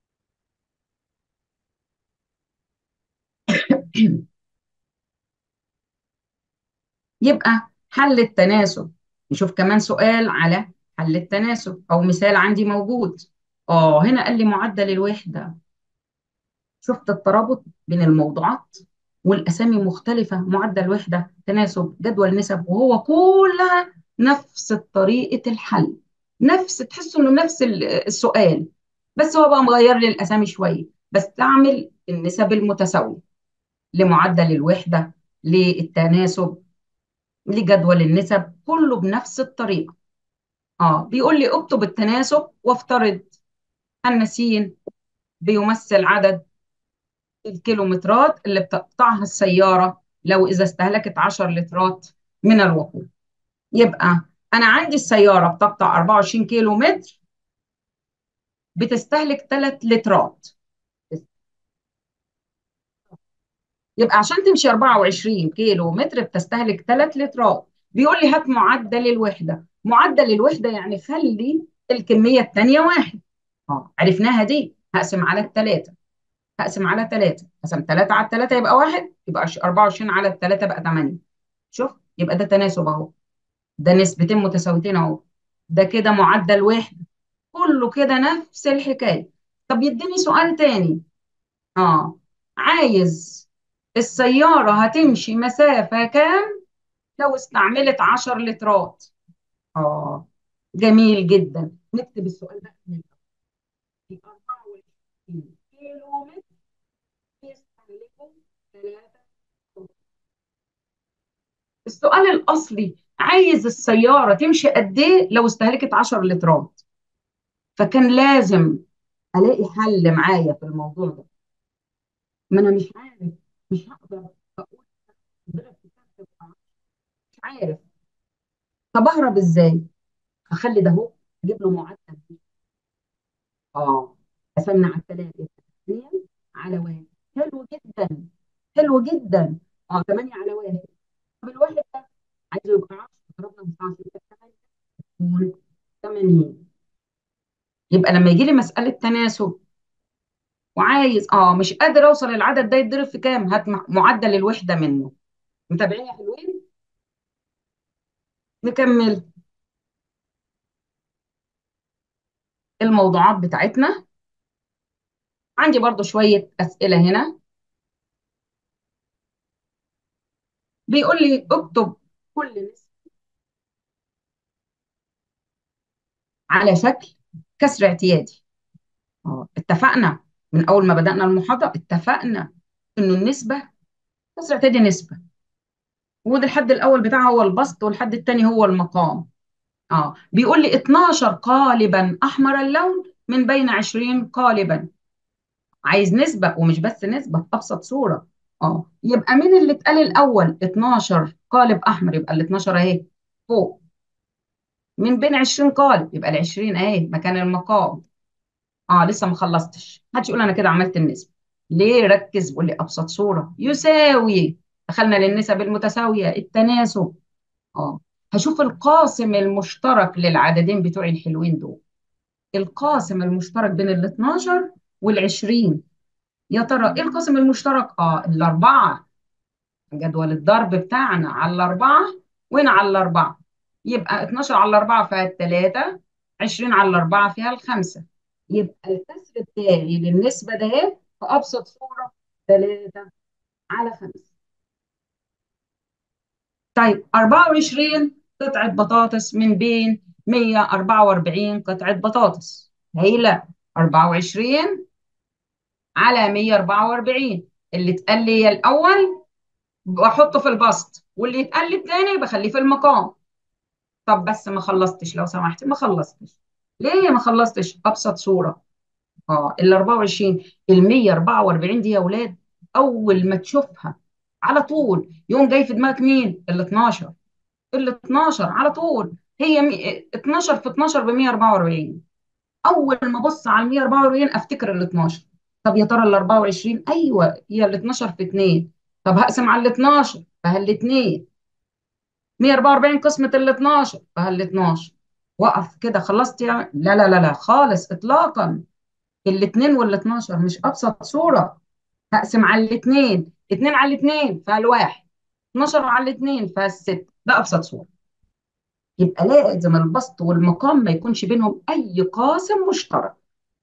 يبقى حل التناسب نشوف كمان سؤال على حل التناسب أو مثال عندي موجود آه هنا قال لي معدل الوحدة شفت الترابط بين الموضوعات والأسامي مختلفة معدل وحدة تناسب جدول نسب وهو كلها نفس طريقة الحل نفس تحس إنه نفس ال- السؤال بس هو بقى مغير لي الأسامي شوية بستعمل النسب المتساوية لمعدل الوحدة للتناسب لجدول النسب كله بنفس الطريقة اه بيقول لي اكتب التناسب وافترض أن س بيمثل عدد الكيلومترات اللي بتقطعها السيارة لو إذا استهلكت 10 لترات من الوقود يبقى أنا عندي السيارة بتقطع 24 كيلو متر بتستهلك 3 لترات يبقى عشان تمشي 24 كيلو متر بتستهلك 3 لترات بيقول لي هات معدل الوحدة معدل الوحدة يعني خلي الكمية الثانية واحد اه عرفناها دي هقسم على الثلاثة هقسم على ثلاثة قسم ثلاثة على الثلاثة يبقى واحد يبقى 24 على الثلاثة بقى 8 شوف يبقى ده تناسب اهو ده نسبتين متساويتين اهو ده كده معدل واحد كله كده نفس الحكاية طب يديني سؤال تاني اه عايز السيارة هتمشي مسافة كام لو استعملت 10 لترات اه جميل جدا نكتب السؤال ده من الأول. يبقى 24 كيلو متر يستهلكوا 3 السؤال الأصلي عايز السيارة تمشي قد إيه لو استهلكت 10 لترات فكان لازم الاقي حل معايا في الموضوع ده ما انا مش عارف مش هقدر اقول ضرب في كام تبقى مش عارف طب اهرب ازاي اخلي ده هو اجيب له معدل اه قسمنا على الثلاثه اثنين على واحد حلو جدا حلو جدا اه 8 على واحد طب الواحد ده عايزه يبقى 10 ضربنا في 10 يبقى 80 يبقى لما يجي لي مساله تناسب وعايز اه مش قادر اوصل العدد ده يتضرب في كام هات مع- معدل الوحده منه متابعين يا حلوين نكمل الموضوعات بتاعتنا عندي برضو شوية أسئلة هنا بيقول لي اكتب كل نسبة على شكل كسر اعتيادي اه اتفقنا من أول ما بدأنا المحاضرة اتفقنا إنه النسبة كسر اعتيادي نسبة وده الحد الأول بتاعها هو البسط والحد التاني هو المقام اه بيقول لي 12 قالبا أحمر اللون من بين 20 قالبا عايز نسبة ومش بس نسبة في أبسط صورة اه يبقى مين اللي اتقال الأول 12 قالب أحمر يبقى ال 12 أهي فوق من بين 20 قالب يبقى ال 20 أهي مكان المقام اه لسه ما خلصتش محدش يقول أنا كده عملت النسبة ليه ركز وقول لي أبسط صورة يساوي دخلنا للنسب المتساوية التناسب اه هشوف القاسم المشترك للعددين بتوعي الحلوين دول القاسم المشترك بين ال 12 وال 20 يا ترى ايه القاسم المشترك؟ اه الأربعة جدول الضرب بتاعنا على الأربعة وهنا على الأربعة يبقى 12 على الأربعة فيها التلاتة 20 على الأربعة فيها الخمسة يبقى الكسر بتاعي للنسبة ده اهي في أبسط صورة 3 على 5 طيب 24 قطعة بطاطس من بين 144 قطعة بطاطس هيلة 24 على 144 اللي اتقال لي الاول بحطه في البسط واللي يتقال لي التاني بخليه في المقام طب بس ما خلصتش لو سمحت ما خلصتش ليه ما خلصتش ابسط صوره اه ال 24 ال 144 دي يا اولاد اول ما تشوفها على طول يوم جاي في دماغك مين ال 12 ال 12 على طول هي مي- 12 في 12 ب 144 اول ما ابص على ال 144 افتكر ال 12 طب يا ترى ال 24 ايوه هي ال 12 في 2 طب هقسم على ال 12 فهل 2 144 قسمة ال 12 فهل 12 وقف كده خلصت يا لا لا لا لا خالص اطلاقا الاثنين وال 12 مش ابسط صورة هقسم على الاثنين 2 على الاثنين فالواحد 12 على الاثنين فالست ده ابسط صورة يبقى لازم البسط والمقام ما يكونش بينهم اي قاسم مشترك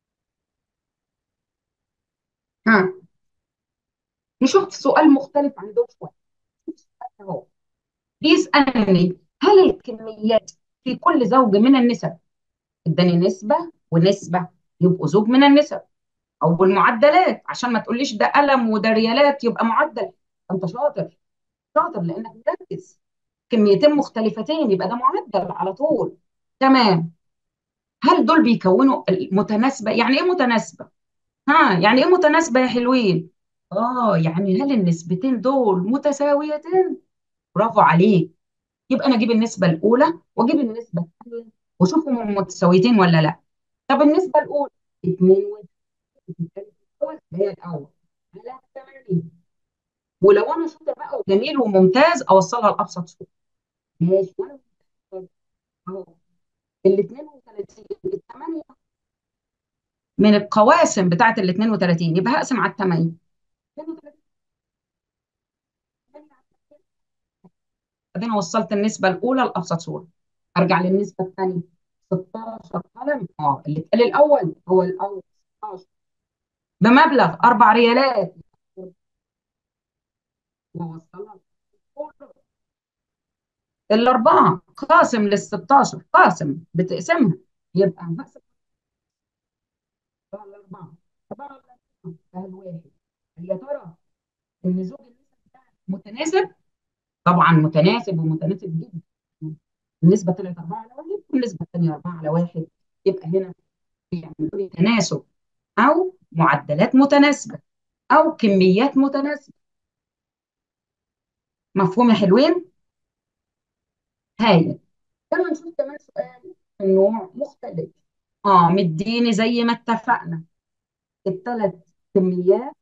ها نشوف سؤال مختلف عن دول شويه اهو بيسالني هل الكميات في كل زوج من النسب اداني نسبه ونسبه يبقوا زوج من النسب او المعدلات عشان ما تقوليش ده قلم وده ريالات يبقى معدل انت شاطر شاطر لانك مركز كميتين مختلفتين يبقى ده معدل على طول تمام هل دول بيكونوا المتناسبه يعني ايه متناسبه ها يعني ايه متناسبه يا حلوين اه يعني هل النسبتين دول متساويتين برافو عليك يبقى انا اجيب النسبه الاولى واجيب النسبه الثانيه واشوفهم هم متساويتين ولا لا طب النسبه الاولى 2 الاول هي الاول على 80 ولو انا شاطر بقى وجميل وممتاز اوصلها لابسط صوره ماشي وانا ممتاز. اهو ال 32 ال 8 من القواسم بتاعت ال 32 يبقى هقسم على ال 8 32 بعدين وصلت النسبه الاولى لابسط صوره ارجع للنسبه الثانيه 16 قلم اه اللي اتقال الاول هو الاول 16 بمبلغ اربع ريالات ووصلها الاربعه قاسم لل 16 قاسم بتقسمها يبقى هقسم على الاربعه طبعا الواحد هل يا ترى ان زوج النسب ده متناسب؟ طبعا متناسب ومتناسب جدا النسبه طلعت 4 على 1 والنسبه الثانيه 4 على 1 يبقى هنا بيعملوا لي تناسب او معدلات متناسبه او كميات متناسبه مفهوم يا حلوين؟ هايل تعالوا نشوف كمان سؤال من نوع مختلف اه مديني زي ما اتفقنا الثلاث كميات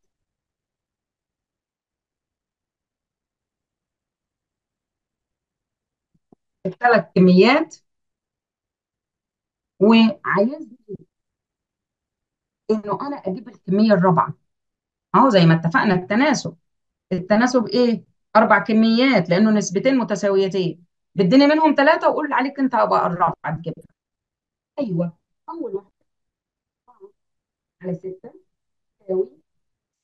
الثلاث كميات وعايزني انه انا اجيب الكميه الرابعه اهو زي ما اتفقنا التناسب التناسب ايه اربع كميات لانه نسبتين متساويتين بديني منهم ثلاثه وقول عليك انت ابقى الرابعه تجيبها ايوه اول واحده على 6 تساوي س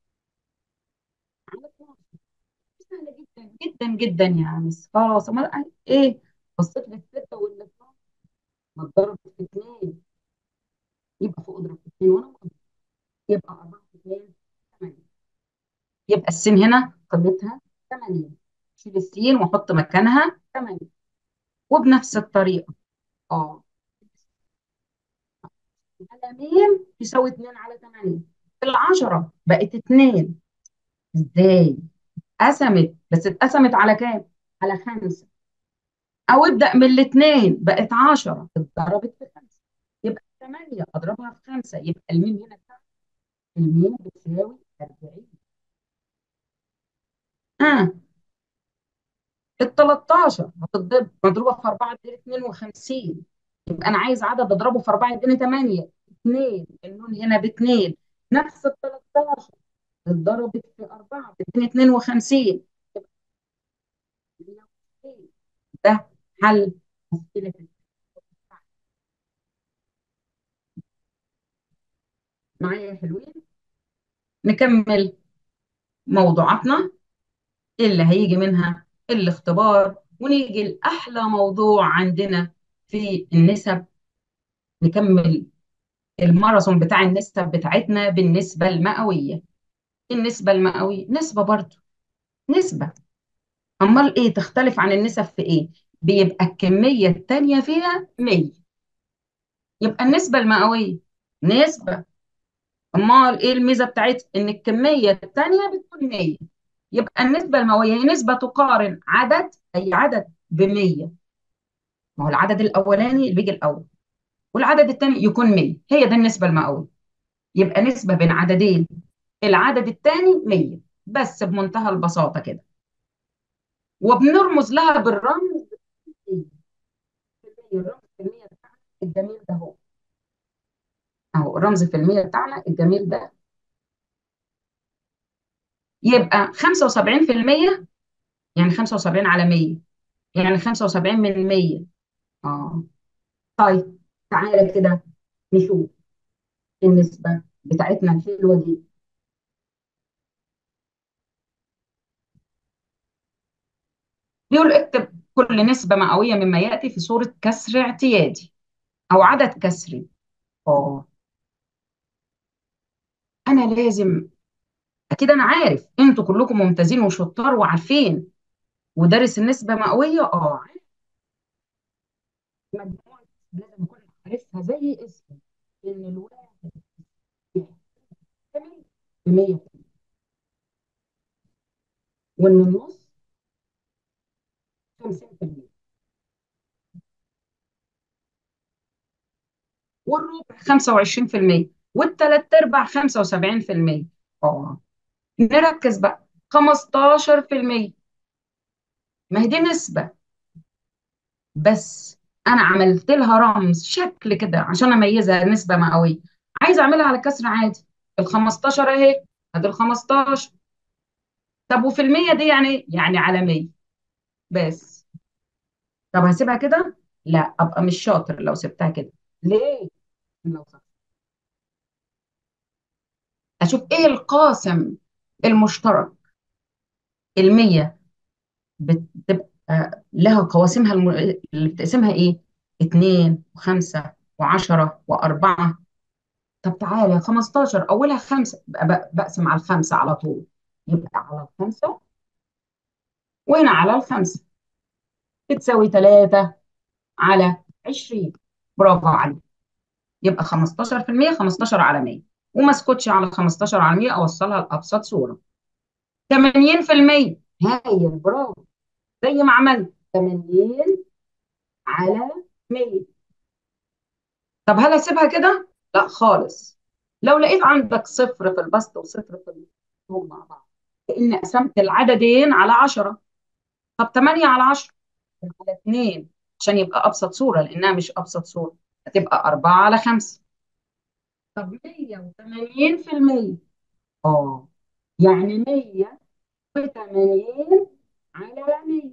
على 12 سهله جدا جدا جدا يا مس خلاص امال ايه بصيت للسته وال 12 ما اتضربت في 2 يبقى فوق اضرب في 2 وانا مقدر. يبقى 4 في 2 8 يبقى السين هنا قيمتها 8 شيل السين واحط مكانها 8 وبنفس الطريقه اه على مين تساوي 2 على 8 العشرة بقت 2 ازاي قسمت بس اتقسمت على كام على 5 او ابدأ من الاثنين بقت 10 اتضربت في 5 يبقى 8 اضربها في 5 يبقى الميم هنا بتاعت الميم بتساوي 40 اه ال 13 هتضرب مضروبه في 4 اديني 52 يبقى انا عايز عدد اضربه في 4 اديني 8 2 النون هنا ب 2 نفس ال 13 اتضربت في 4 بتديني 52 ده حل مشكله معايا يا حلوين نكمل موضوعاتنا اللي هيجي منها الاختبار ونيجي لأحلى موضوع عندنا في النسب نكمل الماراثون بتاع النسب بتاعتنا بالنسبة المئوية النسبة المئوية نسبة برضه نسبة أمال إيه تختلف عن النسب في إيه بيبقى الكمية التانية فيها 100 يبقى النسبة المئوية نسبة أمال إيه الميزة بتاعتها إن الكمية التانية بتكون 100 يبقى النسبة المئوية هي نسبة تقارن عدد أي عدد ب 100 ما هو العدد الأولاني اللي بيجي الأول والعدد الثاني يكون 100 هي ده النسبة المئوية يبقى نسبة بين عددين العدد الثاني 100 بس بمنتهى البساطة كده وبنرمز لها بالرمز الرمز في المية بتاعنا الجميل ده هو اهو الرمز في المية بتاعنا الجميل ده يبقى 75% يعني 75 على 100 يعني 75 من 100 اه طيب تعالى كده نشوف النسبة بتاعتنا الحلوة دي بيقول اكتب كل نسبة مئوية مما يأتي في صورة كسر اعتيادي أو عدد كسري اه أنا لازم أكيد أنا عارف أنتوا كلكم ممتازين وشطار وعارفين ودارس النسبة مئوية اه عارف مجموعة لازم أكون عارفها زي اسمي إن الواحد يحتمل ب 100 وإن النص 50% والربع 25% والثلاث ارباع 75% اه نركز بقى 15% ما هي دي نسبة بس انا عملت لها رمز شكل كده عشان اميزها نسبة مئوية عايزه اعملها على كسر عادي ال 15 اهي ادي ال 15 طب وفي المية دي يعني إيه؟ يعني على 100 بس طب هسيبها كده لا ابقى مش شاطر لو سبتها كده ليه لو صح. اشوف ايه القاسم المشترك المية بتبقى لها قواسمها الم... اللي بتقسمها ايه؟ اتنين وخمسة وعشرة وأربعة طب تعالى 15 أولها خمسة بقى بق- بقسم على الخمسة على طول يبقى على الخمسة وهنا على الخمسة بتساوي 3 على 20 برافو عليك يبقى 15% 15 على 100 وما اسكتش على 15 على 100 أوصلها لأبسط صورة 80% هايل برافو زي ما عملت 80 على 100 طب هل اسيبها كده؟ لا خالص لو لقيت عندك صفر في البسط وصفر في الهجوم مع بعض كأن قسمت العددين على 10 طب 8 على 10 على 2 عشان يبقى ابسط صورة لانها مش ابسط صورة هتبقى 4 على 5 طب 180% اه يعني 180 على 100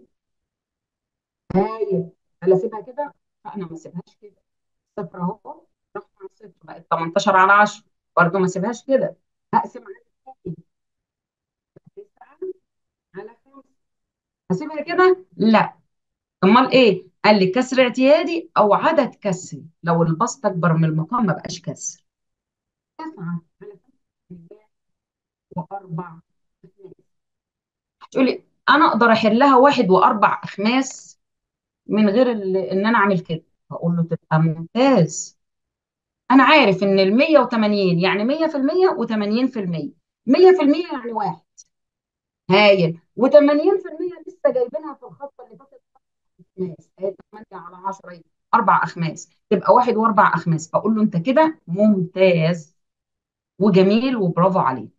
هايل هل اسيبها كده؟ لا انا ما اسيبهاش كده صفر اهو راح مع صفر بقت 18 على 10 برضه ما اسيبهاش كده هقسم على 2 9 على 5 هسيبها كده؟ لا امال ايه؟ قال لي كسر اعتيادي او عدد كسري لو البسط اكبر من المقام ما بقاش كسر 9 على 5 واربع أخماس. تقولي انا اقدر احلها واحد واربع اخماس من غير ال- ان انا اعمل كده هقول له تبقى ممتاز انا عارف ان ال 180 يعني 100% و80% 100% يعني واحد هايل و80% لسه جايبينها في الخطه اللي فاتت اخماس هي 8 على 10 ايه اربع اخماس تبقى واحد واربع اخماس اقول له انت كده ممتاز وجميل وبرافو عليك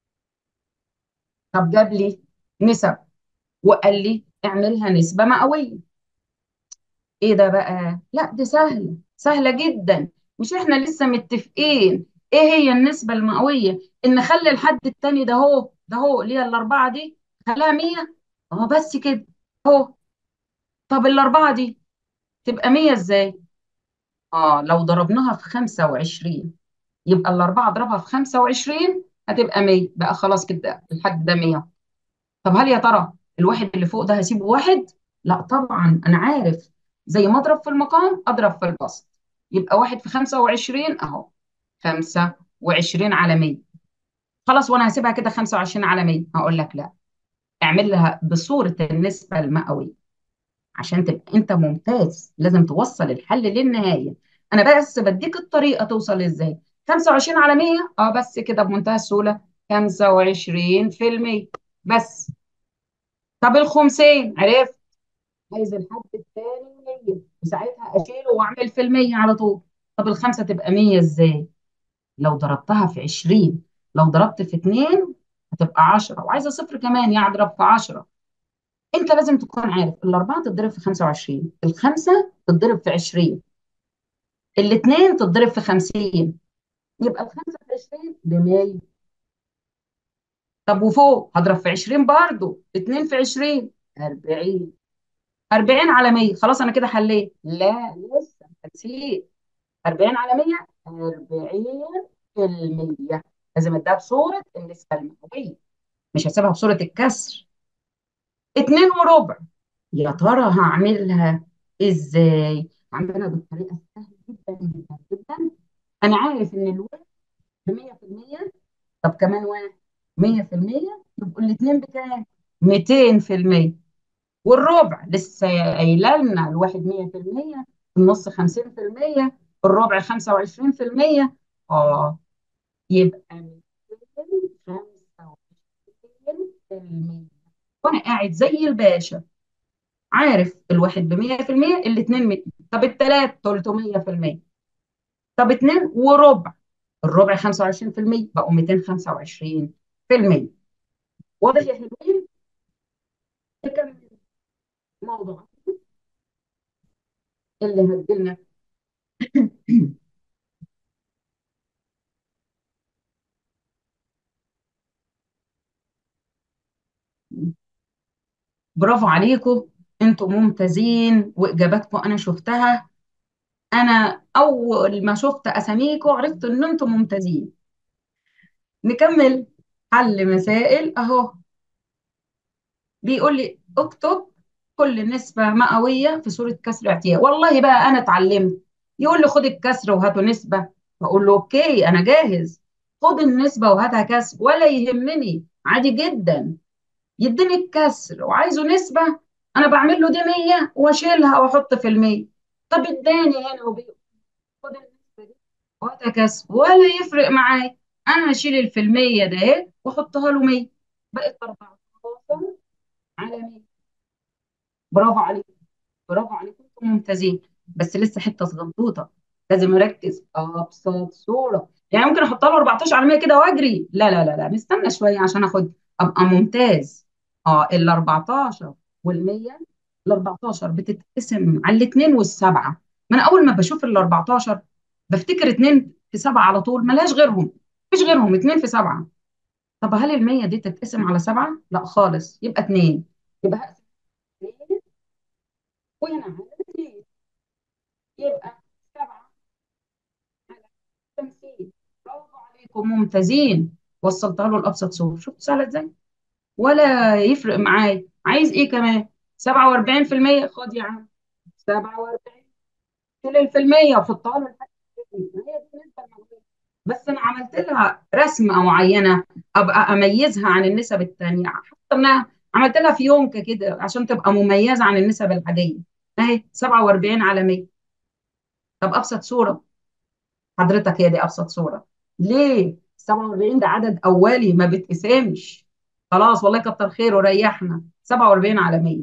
طب جاب لي نسب وقال لي اعملها نسبه مئويه ايه ده بقى لا دي سهله سهله جدا مش احنا لسه متفقين ايه هي النسبه المئويه ان نخلي الحد التاني ده هو ده هو اللي هي الاربعه دي خليها 100 اه بس كده اهو طب الاربعه دي تبقى 100 ازاي اه لو ضربناها في 25 يبقى الاربعه اضربها في 25 هتبقى 100 بقى خلاص كده الحد ده 100 طب هل يا ترى الواحد اللي فوق ده هسيبه واحد؟ لا طبعا انا عارف زي ما اضرب في المقام اضرب في البسط يبقى واحد في 25 اهو 25 على 100 خلاص وانا هسيبها كده 25 على 100 هقول لك لا اعمل لها بصورة النسبة المئوية عشان تبقى انت ممتاز لازم توصل الحل للنهاية انا بس بديك الطريقة توصل ازاي 25 على 100 اه بس كده بمنتهى السهولة 25% بس طب الخمسين عرفت عايز الحد الثاني 100 وساعتها اشيله واعمل في المية على طول طب الخمسة تبقى 100 ازاي لو ضربتها في 20 لو ضربت في 2 هتبقى 10 وعايزه صفر كمان يعني اضرب في 10 انت لازم تكون عارف الاربعه تتضرب في 25 الخمسه تتضرب في 20 الاثنين تتضرب في 50 يبقى الخمسه في 20 ب 100 طب وفوق هضرب في 20 برضه 2 في 20 40 40 على 100 خلاص انا كده حليت لا لسه نسيت 40 على 100 40% لازم اديها بصوره النسبه المئويه مش هسيبها بصوره الكسر اتنين وربع يا ترى هعملها ازاي هعملها بالطريقه السهله جدا جدا جدا انا عارف ان الواحد ب 100% طب كمان واحد 100% يبقوا الاثنين بكام 200% والربع لسه قايله لنا الواحد 100% النص 50% الربع 25% اه يبقى 225% وانا قاعد زي الباشا عارف الواحد ب 100% الاثنين 100 طب الثلاث 300% طب اتنين وربع الربع 25% بقوا 225% واضح يا حلوين نكمل موضوع اللي هتجيلنا برافو عليكم انتوا ممتازين واجاباتكم انا شفتها انا اول ما شفت اساميكم عرفت ان انتوا ممتازين نكمل حل مسائل اهو بيقول لي اكتب كل نسبة مئوية في صورة كسر اعتيادي والله بقى انا اتعلمت يقول لي خد الكسر وهاته نسبة بقول له اوكي انا جاهز خد النسبة وهاتها كسر ولا يهمني عادي جدا يديني الكسر وعايزه نسبة انا بعمل له دي 100 واشيلها واحط في المية طب اداني هنا وبيقول خد النسبة دي وهاتها كسر ولا يفرق معايا انا هشيل الفيلمية ده اهي واحطها له 100 بقت 14 على 100 برافو عليك برافو عليكم انتم ممتازين بس لسه حته صغنطوطه لازم اركز ابسط صوره يعني ممكن احطها له 14 على 100 كده واجري لا لا لا لا نستنى شويه عشان اخد ابقى ممتاز اه ال 14 وال 100 ال 14 بتتقسم على الاثنين والسبعه ما انا اول ما بشوف ال 14 بفتكر اثنين في سبعه على طول ملهاش غيرهم مفيش غيرهم اثنين في سبعه طب هل ال 100 دي تتقسم على سبعه؟ لا خالص يبقى اثنين يبقى هقسم اثنين وهنا على اثنين يبقى سبعة على خمسين برافو عليكم ممتازين وصلتها له لأبسط صورة شفت سهلة ازاي ولا يفرق معايا عايز ايه كمان 47% خد يا عم 47 شيل الفيلمية وحطها له لحد هي دي النسبة المغربية بس انا عملت لها رسمة معينة ابقى اميزها عن النسب التانية حتى انها عملت لها فيونكة كده عشان تبقى مميزة عن النسب العادية اهي 47 على 100 طب ابسط صورة حضرتك هي دي ابسط صوره ليه 47 ده عدد اولي ما بتقسمش خلاص والله كتر خيره وريحنا 47 على 100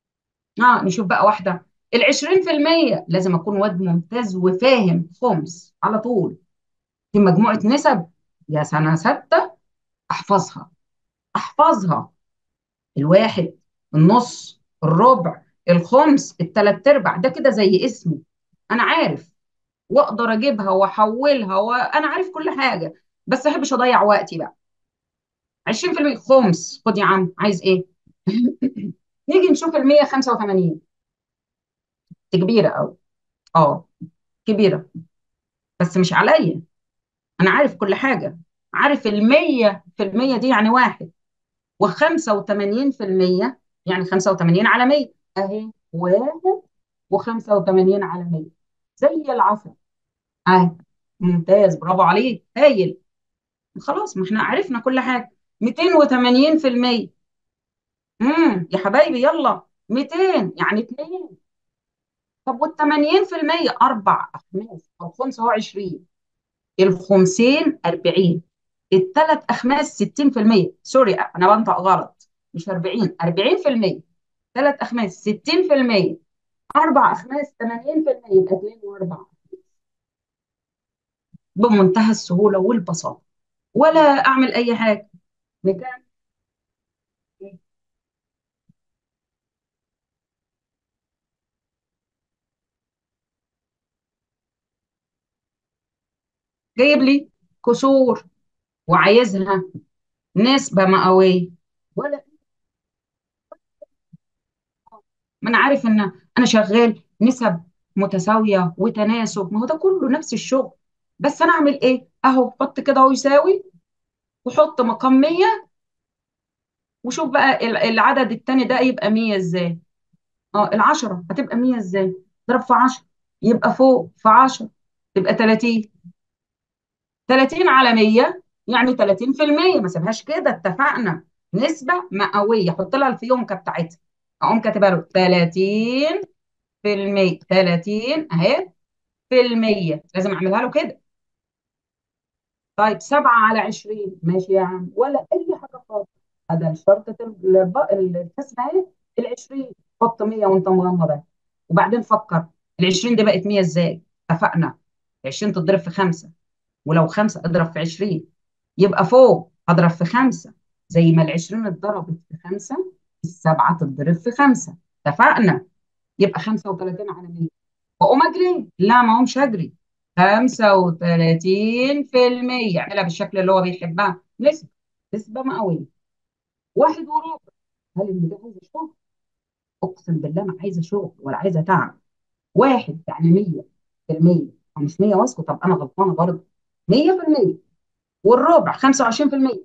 اه نشوف بقى واحده ال 20% لازم اكون واد ممتاز وفاهم خمس على طول في مجموعه نسب يا سنه سته احفظها احفظها الواحد النص الربع الخمس الثلاث ارباع ده كده زي اسمي انا عارف واقدر اجيبها واحولها وانا عارف كل حاجه بس ما احبش اضيع وقتي بقى 20% خمس خد يا عم عايز ايه نيجي نشوف ال 185 دي كبيره قوي اه كبيره بس مش عليا انا عارف كل حاجه عارف ال 100% دي يعني واحد و85% يعني 85 على 100 اهي واحد و85 على 100 زي العسل اهي ممتاز برافو عليك هايل خلاص ما احنا عرفنا كل حاجه 280% امم يا حبايبي يلا 200 يعني 2 طب وال 80% اربع اخماس او 25 الخمسين 40 الثلاث اخماس 60% سوري انا بنطق غلط مش 40 40% ثلاث اخماس 60% اربع اخماس 80% يبقى 2 و4 بمنتهى السهوله والبساطه ولا اعمل اي حاجه بكام جايب لي كسور وعايزها نسبه مئويه ولا ما انا عارف ان انا شغال نسب متساويه وتناسب ما هو ده كله نفس الشغل بس انا اعمل ايه اهو حط كده اهو يساوي وحط مقام 100 وشوف بقى ال- العدد التاني ده يبقى 100 ازاي اه العشرة هتبقى 100 ازاي ضرب في 10 يبقى فوق في 10 تبقى 30 30 على 100 يعني 30% ما سيبهاش كده اتفقنا نسبة مئوية حط لها الفيونكة بتاعتها اقوم كاتبها له 30% 30 اهي في المية لازم اعملها له كده طيب 7 على 20 ماشي يا عم ولا اي حاجه خالص هذا شرطة الب- الكسر اهي ال 20 حط 100 وانت مغمض اهي وبعدين فكر ال 20 دي بقت 100 ازاي؟ اتفقنا ال 20 تضرب في 5 ولو 5 اضرب في 20 يبقى فوق اضرب في 5 زي ما ال 20 اتضربت في 5 السبعه تتضرب في 5 اتفقنا يبقى 35 على 100 واقوم اجري لا ما اقومش اجري 35% اعملها بالشكل اللي هو بيحبها نسبة نسبة مئوية واحد وربع هل اللي ده عايزة شغل؟ اقسم بالله ما عايزة شغل ولا عايزة تعب واحد يعني 100% او مش 100 واسكت طب انا غلطانة برضه 100% والربع 25%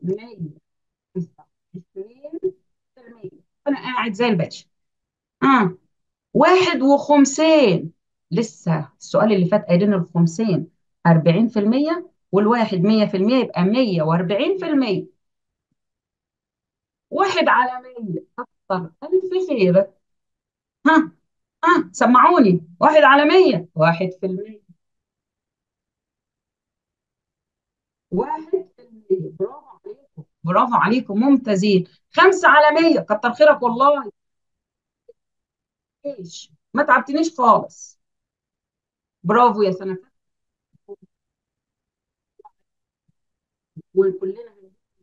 129% انا قاعد زي الباشا اه واحد وخمسين لسه السؤال اللي فات قايلين الخمسين 40% والواحد 100% يبقى 140% واحد على 100 أكثر ألف خير ها ها سمعوني واحد على 100 واحد في المية واحد في المية برافو عليكم برافو عليكم ممتازين خمسة على 100 كتر خيرك والله ايش ما تعبتنيش خالص برافو يا سنة وكلنا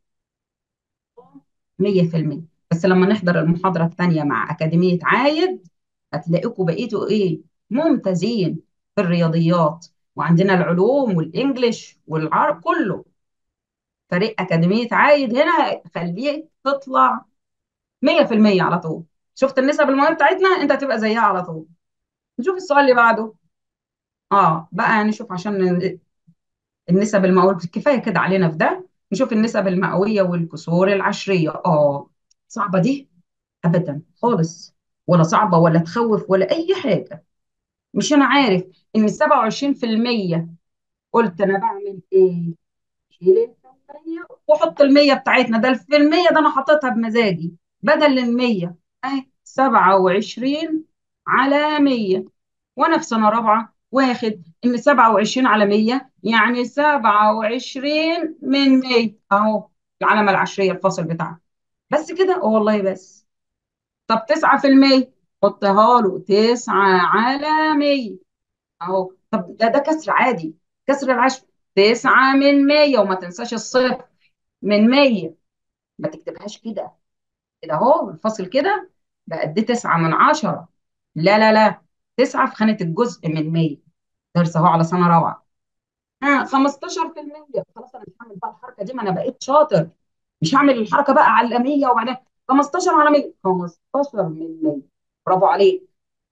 100% بس لما نحضر المحاضرة الثانية مع أكاديمية عايد هتلاقيكم بقيتوا إيه ممتازين في الرياضيات وعندنا العلوم والإنجليش والعرب كله فريق أكاديمية عايد هنا هيخليك تطلع 100% على طول شفت النسب المهمة بتاعتنا أنت هتبقى زيها على طول نشوف السؤال اللي بعده اه بقى نشوف عشان النسب المئوية كفاية كده علينا في ده نشوف النسب المئوية والكسور العشرية اه صعبة دي ابدا خالص ولا صعبه ولا تخوف ولا اي حاجه مش انا عارف ان 27% قلت انا بعمل ايه شيل الفمية وحط المية بتاعتنا ده الفيلمية ده انا حطيتها بمزاجي بدل المية اهي 27 على 100 وانا في سنة رابعة واخد ان 27 على 100 يعني 27 من 100 اهو العلامة العشرية الفاصل بتاعها بس كده اه والله بس طب 9% حطها له 9 على 100 اهو طب ده ده كسر عادي كسر العشر 9 من 100 وما تنساش الصفر من 100 ما تكتبهاش كده كده اهو الفاصل كده بقى قد 9 من 10 لا لا لا 9 في خانة الجزء من 100 درس اهو على سنة روعة ها 15% خلاص انا مش هعمل بقى الحركة دي ما انا بقيت شاطر مش هعمل الحركة بقى على 100 وبعدين 15 على 100 15 من 100 برافو عليك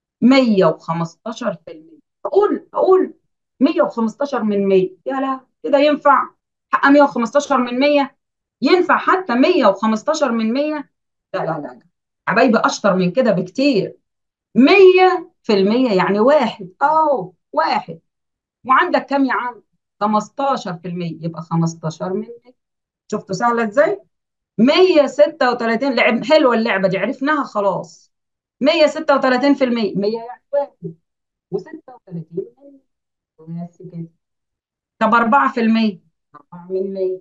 115% اقول اقول 115 من 100 يا لا كده ينفع حق 115 من 100 ينفع حتى 115 من 100 لا لا لا حبايبي اشطر من كده بكتير 100% يعني واحد اه واحد وعندك كام يا عم 15% يبقى 15 من 100 شفتوا سهله ازاي 136 لعب حلوه اللعبه دي عرفناها خلاص 136% 100 يعني واحد و36 بس كده طب 4% 4 من 100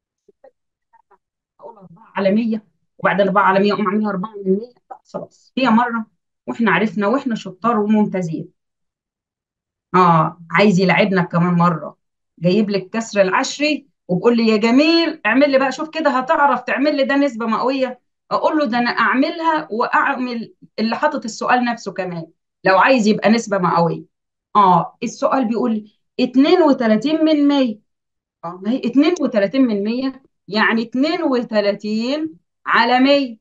اقول 4 على 100 وبعدين 4 على 100 اقوم اعملها 4 من 100 لا خلاص هي مره واحنا عرفنا واحنا شطار وممتازين اه عايز يلعبنا كمان مره جايب لك كسر العشري وبقول لي يا جميل اعمل لي بقى شوف كده هتعرف تعمل لي ده نسبه مئويه اقول له ده انا اعملها واعمل اللي حاطط السؤال نفسه كمان لو عايز يبقى نسبه مئويه اه السؤال بيقول لي 32 من 100 اه ما هي 32 من 100 يعني 32 على 100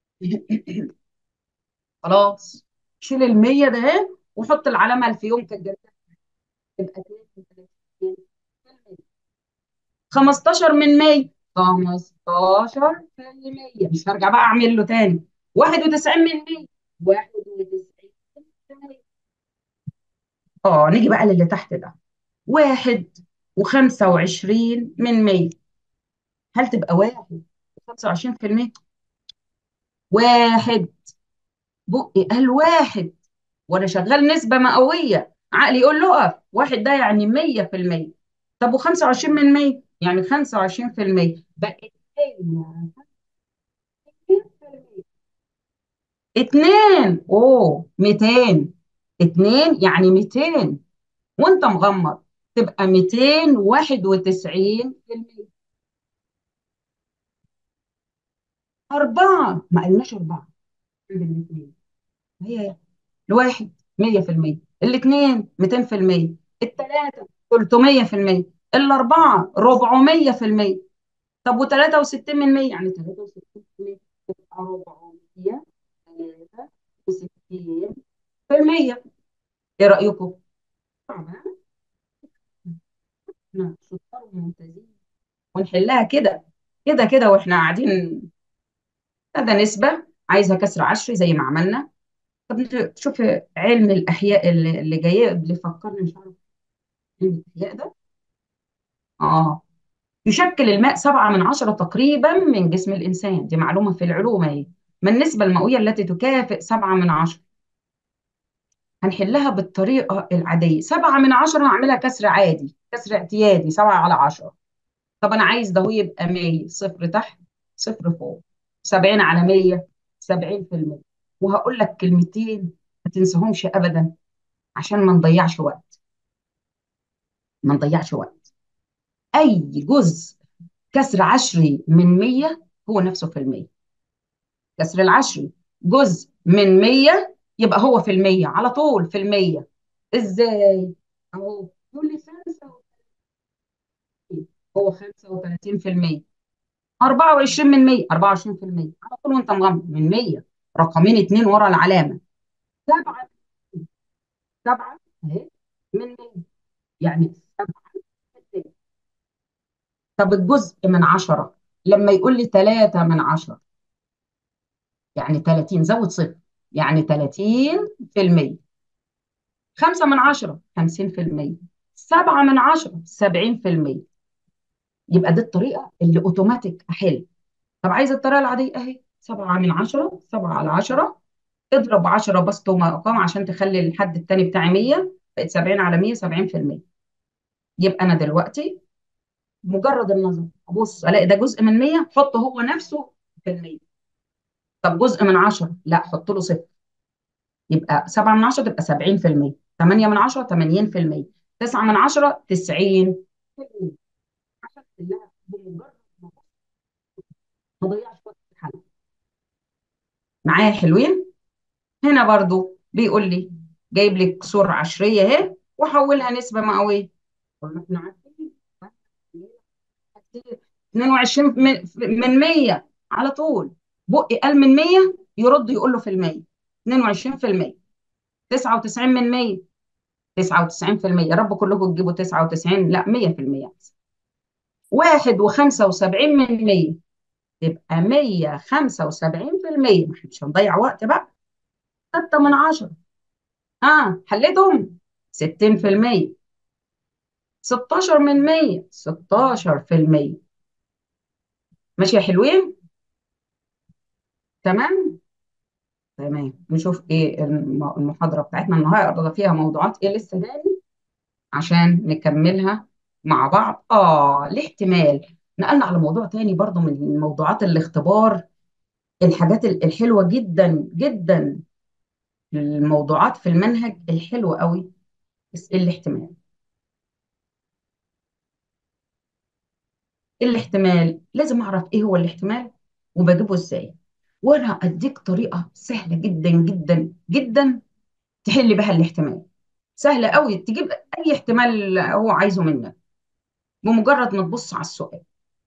خلاص شيل ال 100 ده اهي وحط العلامه الفيونكه الجميله تبقى 32 15 من 100 15% مش هرجع بقى اعمل له تاني 91 من 100 91 اه نيجي بقى للي تحت ده واحد وخمسة وعشرين من مية هل تبقى واحد وخمسة وعشرين في المية واحد بقي قال واحد وانا شغال نسبة مئوية عقلي يقول له اقف واحد ده يعني مية في المية طب وخمسة وعشرين من مية يعني خمسة وعشرين في المية بقت اتنين اوه ميتين اتنين يعني ميتين وانت مغمض تبقى ميتين واحد وتسعين في المية أربعة ما قلناش أربعة عند الاثنين هي الواحد 100% الاثنين 200% الثلاثة 300% الأربعة 400% طب و63 من 100 يعني 63% تبقى 463% ايه رأيكم؟ طبعا احنا شطار وممتازين ونحلها كده كده كده واحنا قاعدين ده نسبة عايزها كسر عشري زي ما عملنا طب انت شوف علم الأحياء اللي, اللي جاي اللي فكرني مش عارف علم الأحياء ده اه يشكل الماء سبعة من عشرة تقريبا من جسم الإنسان دي معلومة في العلوم اهي ما النسبة المئوية التي تكافئ سبعة من عشرة هنحلها بالطريقة العادية سبعة من عشرة هعملها كسر عادي كسر اعتيادي سبعة على عشرة طب أنا عايز ده هو يبقى 100 صفر تحت صفر فوق 70 على 100 70% وهقول لك كلمتين ما تنساهمش أبدا عشان ما نضيعش وقت ما نضيعش وقت أي جزء كسر عشري من 100 هو نفسه في المية كسر العشري جزء من 100 يبقى هو في المية على طول في المية ازاي اهو يقول لي 35 هو 35% 24 من 100 24% على طول وانت مغمض من 100 رقمين اتنين ورا العلامة 7 7 اهي من 100 يعني 7 طب الجزء من 10 لما يقول لي 3 من 10 يعني 30 زود صفر يعني 30% 5 من 10 50% 7 من 10 70% يبقى دي الطريقة اللي اوتوماتيك احل طب عايز الطريقة العادية اهي 7 من 10 7 على 10 اضرب 10 بسط ومقام عشان تخلي الحد التاني بتاعي 100 بقت 70 على 100 70% يبقى انا دلوقتي مجرد النظر ابص الاقي ده جزء من 100 حطه هو نفسه في المية طب جزء من 10 لا حط له صفر يبقى 7 من 10 تبقى 70% 8 من 10 80% 9 من 10 90% عشان تحلها بمجرد ما أبص، ما اضيعش وقت في الحل معايا حلوين هنا برضو بيقول لي جايب لي كسور عشريه اهي وحولها نسبه مئويه قلنا احنا عارفين 22 من من 100 على طول بقي قال من 100 يرد يقول له في المية 22% 99 من 100 99% يا رب كلكم تجيبوا 99 لا 100% واحد وخمسة وسبعين من مية يبقى مية خمسة وسبعين في المية ما احنا مش هنضيع وقت بقى ستة من عشرة ها حليتهم ستين في المية 16 من 100 16% ماشي يا حلوين تمام تمام نشوف ايه الم- المحاضرة بتاعتنا النهارده فيها موضوعات ايه لسه تاني عشان نكملها مع بعض اه الاحتمال نقلنا على موضوع تاني برضو من موضوعات الاختبار الحاجات ال- الحلوة جدا جدا الموضوعات في المنهج الحلوة قوي بس الاحتمال الاحتمال لازم اعرف ايه هو الاحتمال وبجيبه ازاي وانا اديك طريقة سهلة جدا جدا جدا تحل بها الاحتمال سهلة قوي تجيب اي احتمال هو عايزه منك بمجرد ما تبص على السؤال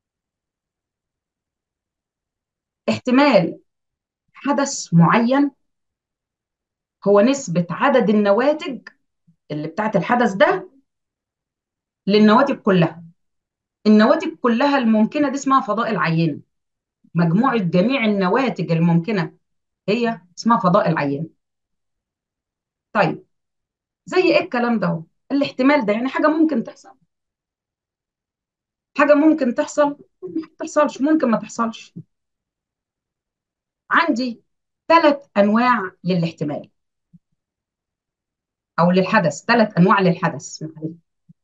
احتمال حدث معين هو نسبة عدد النواتج اللي بتاعت الحدث ده للنواتج كلها النواتج كلها الممكنة دي اسمها فضاء العينة مجموعة جميع النواتج الممكنة هي اسمها فضاء العينة طيب زي ايه الكلام ده هو؟ الاحتمال ده يعني حاجة ممكن تحصل حاجة ممكن تحصل ما تحصلش ممكن ما تحصلش عندي ثلاث أنواع للاحتمال أو للحدث ثلاث أنواع للحدث معلش.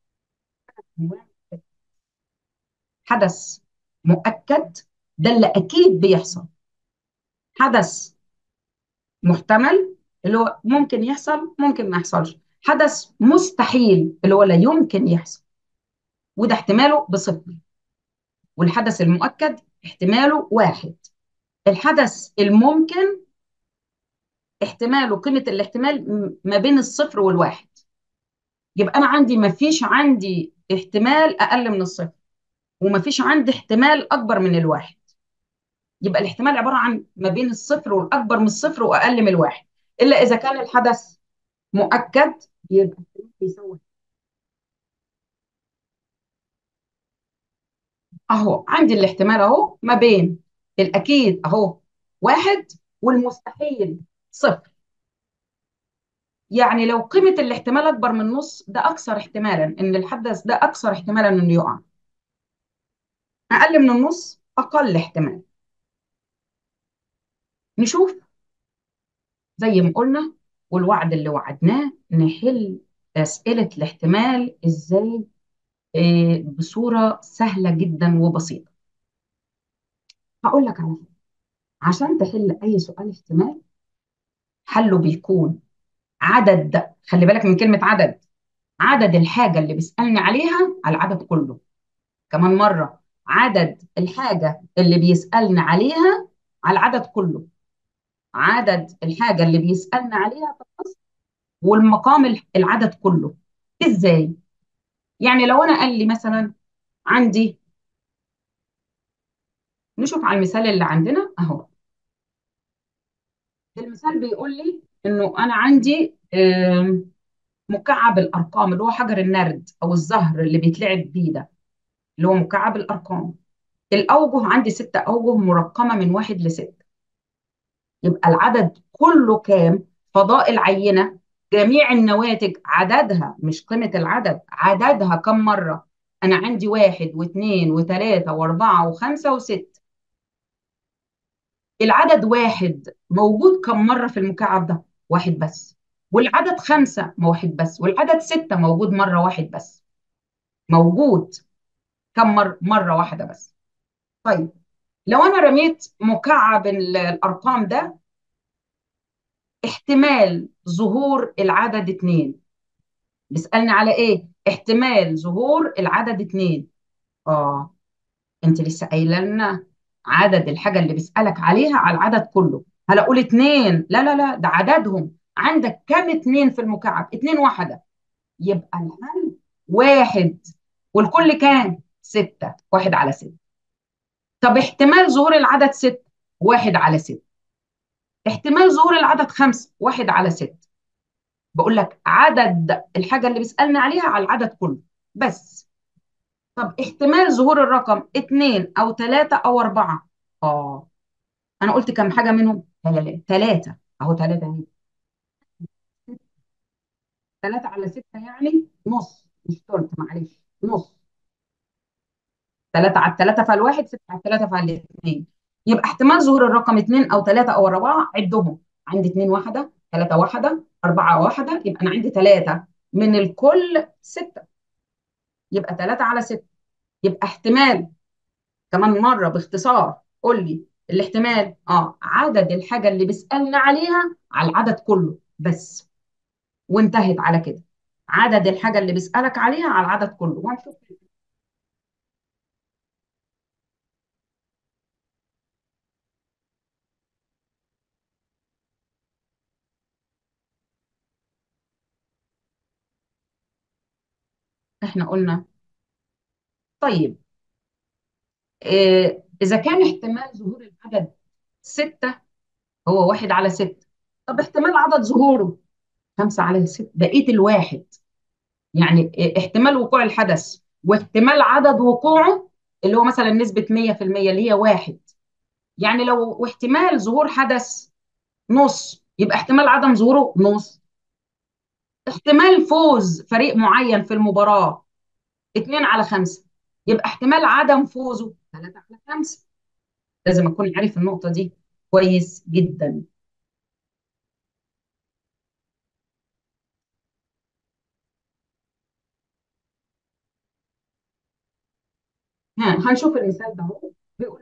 حدث مؤكد ده اللي أكيد بيحصل حدث محتمل اللي هو ممكن يحصل ممكن ما يحصلش حدث مستحيل اللي هو لا يمكن يحصل وده احتماله بصفر والحدث المؤكد احتماله واحد الحدث الممكن احتماله قيمة الاحتمال م- ما بين الصفر والواحد يبقى أنا عندي ما فيش عندي احتمال أقل من الصفر وما فيش عندي احتمال أكبر من الواحد يبقى الاحتمال عبارة عن ما بين الصفر والأكبر من الصفر وأقل من الواحد إلا إذا كان الحدث مؤكد يبقى بيساوي اهو عندي الاحتمال اهو ما بين الاكيد اهو واحد والمستحيل صفر يعني لو قيمة الاحتمال اكبر من نص ده اكثر احتمالا ان الحدث ده اكثر احتمالا انه يقع اقل من النص اقل احتمال نشوف زي ما قلنا والوعد اللي وعدناه نحل اسئلة الاحتمال ازاي آه، بصورة سهلة جدا وبسيطة هقول لك على حاجة عشان تحل اي سؤال احتمال حله بيكون عدد خلي بالك من كلمة عدد عدد الحاجة اللي بيسألني عليها على العدد كله كمان مرة عدد الحاجة اللي بيسألني عليها على العدد كله عدد الحاجة اللي بيسألني عليها في الفصل والمقام ال- العدد كله ازاي يعني لو انا قال لي مثلا عندي نشوف على المثال اللي عندنا اهو المثال بيقول لي انه انا عندي آم، مكعب الارقام اللي هو حجر النرد او الزهر اللي بيتلعب بيه ده اللي هو مكعب الارقام الأوجه عندي ستة أوجه مرقمة من واحد لستة يبقى العدد كله كام؟ فضاء العينة جميع النواتج عددها مش قيمة العدد عددها كم مرة؟ أنا عندي واحد واثنين وثلاثة وأربعة وخمسة وستة العدد واحد موجود كم مرة في المكعب ده؟ واحد بس والعدد خمسة ما واحد بس والعدد ستة موجود مرة واحد بس موجود كم مرة؟ مرة واحدة بس طيب لو أنا رميت مكعب ال- الأرقام ده احتمال ظهور العدد اتنين بيسألني على ايه احتمال ظهور العدد اتنين اه انت لسه قايله لنا عدد الحاجه اللي بيسألك عليها على العدد كله هل اقول اتنين لا لا لا ده عددهم عندك كام اتنين في المكعب اتنين واحده يبقى الحل واحد والكل كام ستة واحد على ستة طب احتمال ظهور العدد ستة واحد على ستة احتمال ظهور العدد خمسة واحد على ستة بقول لك عدد الحاجة اللي بيسألني عليها على العدد كله بس طب احتمال ظهور الرقم اتنين او تلاتة او اربعة اه انا قلت كم حاجة منهم لا لا لا تلاتة اهو تلاتة اهي تلاتة على ستة يعني نص مش تلت معلش نص 3 على 3 فالواحد 6 على 3 فالاثنين يبقى احتمال ظهور الرقم 2 او 3 او 4 عدهم عندي 2 واحده 3 واحده 4 واحده يبقى انا عندي 3 من الكل 6 يبقى 3 على 6 يبقى احتمال كمان مره باختصار قول لي الاحتمال اه عدد الحاجه اللي بيسالنا عليها على العدد كله بس وانتهت على كده عدد الحاجه اللي بيسالك عليها على العدد كله وهنشوف احنا قلنا طيب إيه اذا كان احتمال ظهور العدد 6 هو واحد على 6 طب احتمال عدد ظهوره 5 على 6 بقيه الواحد يعني إيه احتمال وقوع الحدث واحتمال عدد وقوعه اللي هو مثلا نسبة 100% اللي هي واحد يعني لو واحتمال ظهور حدث نص يبقى احتمال عدم ظهوره نص احتمال فوز فريق معين في المباراة 2 على 5 يبقى احتمال عدم فوزه 3 على 5 لازم اكون عارف النقطة دي كويس جدا ها هنشوف المثال ده اهو بيقول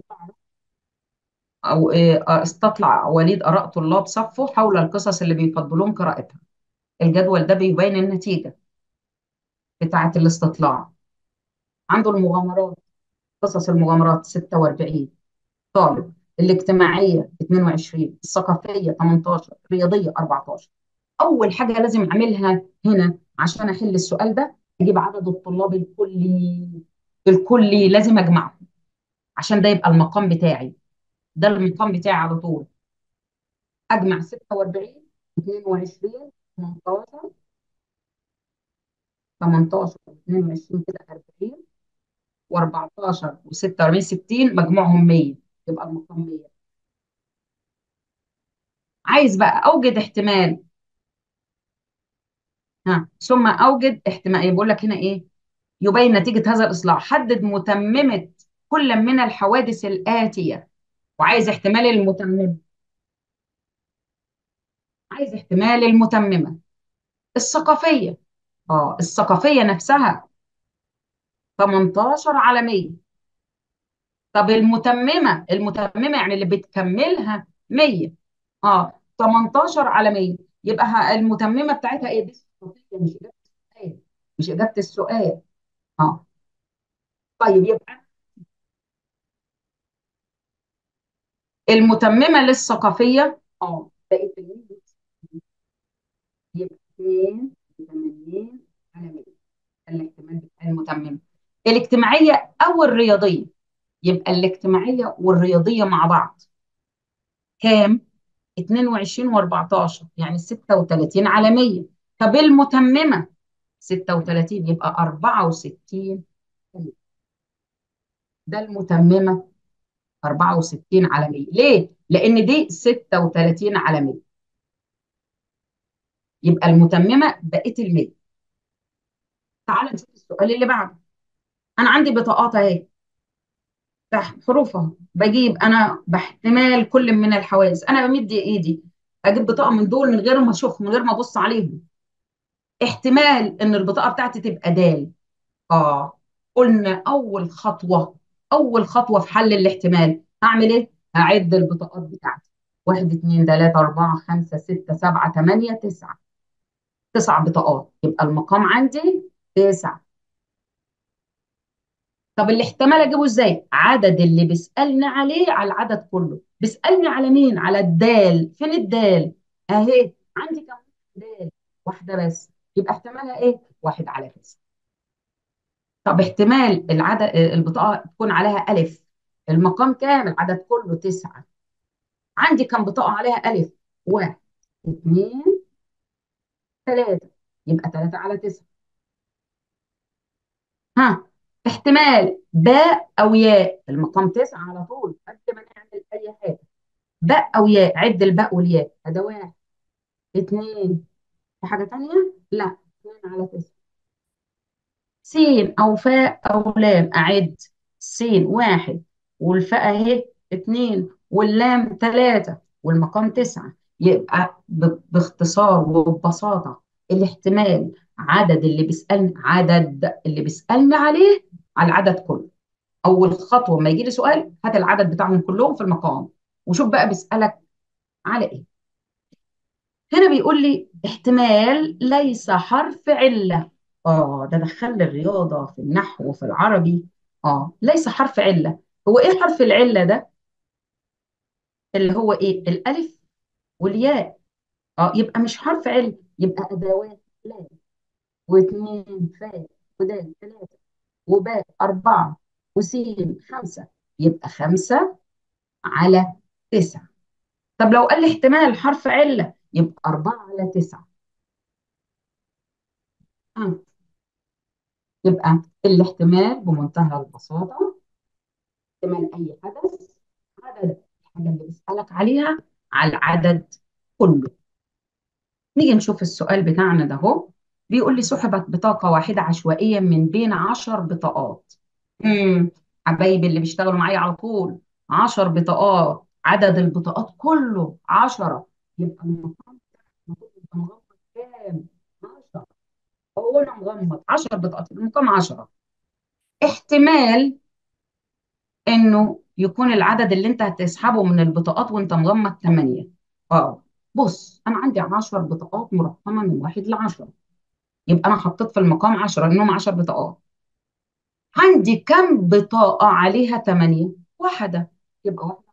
او إيه، آه، استطلع وليد آراء طلاب صفه حول القصص اللي بيفضلون قراءتها الجدول ده بيبين النتيجة بتاعة الاستطلاع عنده المغامرات قصص المغامرات 46 طالب الاجتماعية 22 الثقافية 18 الرياضية 14 أول حاجة لازم أعملها هنا عشان أحل السؤال ده أجيب عدد الطلاب الكلي الكلي لازم أجمعه عشان ده يبقى المقام بتاعي ده المقام بتاعي على طول أجمع 46 22 18 18 22 كده 40 و14 و46 60 مجموعهم 100 يبقى المقام 100 عايز بقى اوجد احتمال ها ثم اوجد احتمال بقول لك هنا ايه يبين نتيجة هذا الإصلاح حدد متممة كل من الحوادث الآتية وعايز احتمال المتممة عايز احتمال المتممة الثقافية اه الثقافية نفسها 18 على 100 طب المتممة المتممة يعني اللي بتكملها 100 اه 18 على 100 يبقى ه- المتممة بتاعتها ايه دي الثقافية مش إجابة السؤال مش إجابة السؤال اه طيب يبقى المتممة للثقافية اه بقت ال يبقى 82 على 100 الاحتمال بتاع المتممة الاجتماعية أو الرياضية يبقى الاجتماعية والرياضية مع بعض كام؟ 22 و14 يعني 36 على 100 طب المتممة 36 يبقى 64 ده المتممة 64 على 100 ليه؟ لأن دي 36 على 100 يبقى المتممة بقت ال 100 تعال نشوف السؤال اللي بعده أنا عندي بطاقات أهي تحت حروفها بجيب أنا باحتمال كل من الحواس أنا بمد إيدي أجيب بطاقة من دول من غير ما أشوف من غير ما أبص عليهم احتمال إن البطاقة بتاعتي تبقى دال آه قلنا أول خطوة أول خطوة في حل الاحتمال أعمل إيه؟ أعد البطاقات بتاعتي واحد اتنين تلاتة أربعة خمسة ستة سبعة تمانية تسعة تسع بطاقات يبقى المقام عندي تسعة طب الاحتمال أجيبه إزاي؟ عدد اللي بيسألني عليه على العدد كله بيسألني على مين؟ على الدال فين الدال؟ أهي عندي كم دال؟ واحدة بس يبقى احتمالها إيه؟ واحد على تسعة طب احتمال العدد البطاقة تكون عليها ألف المقام كام؟ العدد كله تسعة عندي كم بطاقة عليها ألف؟ واحد اثنين ثلاثة يبقى ثلاثة على تسعة ها احتمال باء أو ياء المقام تسعة على طول قبل ما نعمل أي حاجة باء أو ياء عد الباء والياء أدا واحد اثنين في حاجة تانية؟ لا اثنين على تسعة سين أو فاء أو لام أعد سين واحد والفاء أهي اتنين واللام تلاتة والمقام تسعة يبقى ب- باختصار وببساطة الاحتمال عدد اللي بيسألني عدد اللي بيسألني عليه على العدد كله أول خطوة ما يجي لي سؤال هات العدد بتاعهم كلهم في المقام وشوف بقى بيسألك على إيه هنا بيقول لي احتمال ليس حرف علة اه ده دخل لي الرياضة في النحو وفي العربي اه ليس حرف علة هو ايه حرف العلة ده اللي هو ايه الالف والياء اه يبقى مش حرف علة يبقى ادوات لا واثنين فاء ودال ثلاثة وباء أربعة وسين خمسة يبقى خمسة على تسعة طب لو قال لي احتمال حرف علة يبقى أربعة على تسعة آه. يبقى الاحتمال بمنتهى البساطة احتمال أي حدث عدد الحاجة اللي بيسألك عليها على العدد كله نيجي نشوف السؤال بتاعنا ده اهو بيقول لي سحبت بطاقة واحدة عشوائيا من بين عشر بطاقات امم حبايبي اللي بيشتغلوا معايا على طول عشر بطاقات عدد البطاقات كله عشرة يبقى المقام المفروض يبقى مغمض كام؟ 10 هو انا مغمض 10 بطاقات المقام 10 احتمال انه يكون العدد اللي انت هتسحبه من البطاقات وانت مغمض 8 اه بص انا عندي 10 بطاقات مرقمه من 1 ل 10 يبقى انا حطيت في المقام 10 انهم 10 بطاقات عندي كم بطاقه عليها 8 واحده يبقى واحده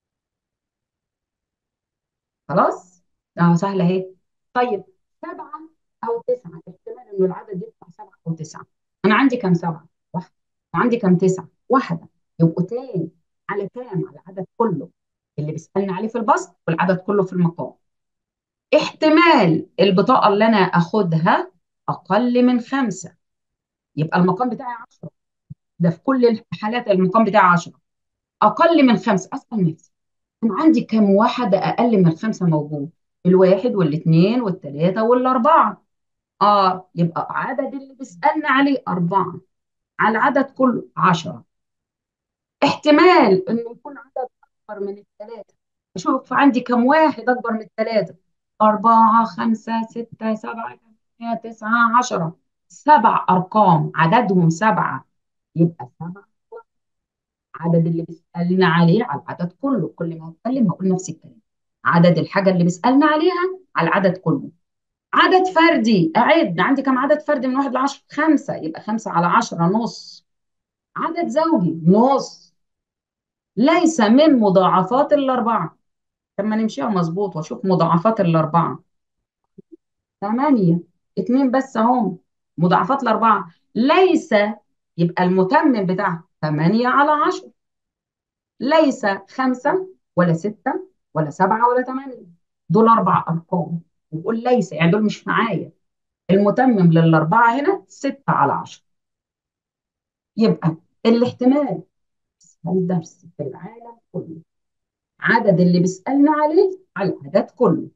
خلاص اه سهله اهي طيب سبعه او تسعه احتمال انه العدد يطلع سبعه او تسعه انا عندي كم سبعه واحده وعندي كم تسعه واحده يبقوا اثنين على كام على العدد كله اللي بيسالني عليه في البسط والعدد كله في المقام احتمال البطاقه اللي انا اخدها اقل من خمسه يبقى المقام بتاعي 10 ده في كل الحالات المقام بتاعي 10 اقل من خمسه اسال نفسي انا عندي كم واحده اقل من خمسه موجود الواحد والاثنين والثلاثه والاربعه اه يبقى عدد اللي بيسالني عليه اربعه على العدد كله 10 احتمال انه يكون عدد اكبر من الثلاثه اشوف عندي كم واحد اكبر من الثلاثه أربعة خمسة ستة سبعة ثمانية تسعة عشرة سبع أرقام عددهم سبعة يبقى سبعة عدد اللي بيسألنا عليه على العدد كله كل ما هتكلم هقول نفس الكلام عدد الحاجة اللي بيسألنا عليها على العدد كله عدد فردي أعد عندي كم عدد فردي من واحد لعشرة خمسة يبقى خمسة على عشرة نص عدد زوجي نص ليس من مضاعفات الأربعة طب ما نمشيها مظبوط وأشوف مضاعفات الأربعة ثمانية اتنين بس هم مضاعفات الأربعة ليس يبقى المتمم بتاعها ثمانية على عشرة ليس خمسة ولا ستة ولا سبعة ولا ثمانية دول أربع أرقام وبقول ليس يعني دول مش معايا المتمم للأربعة هنا ستة على عشرة يبقى الاحتمال الدرس في العالم كله عدد اللي بيسألنا عليه على العدد كله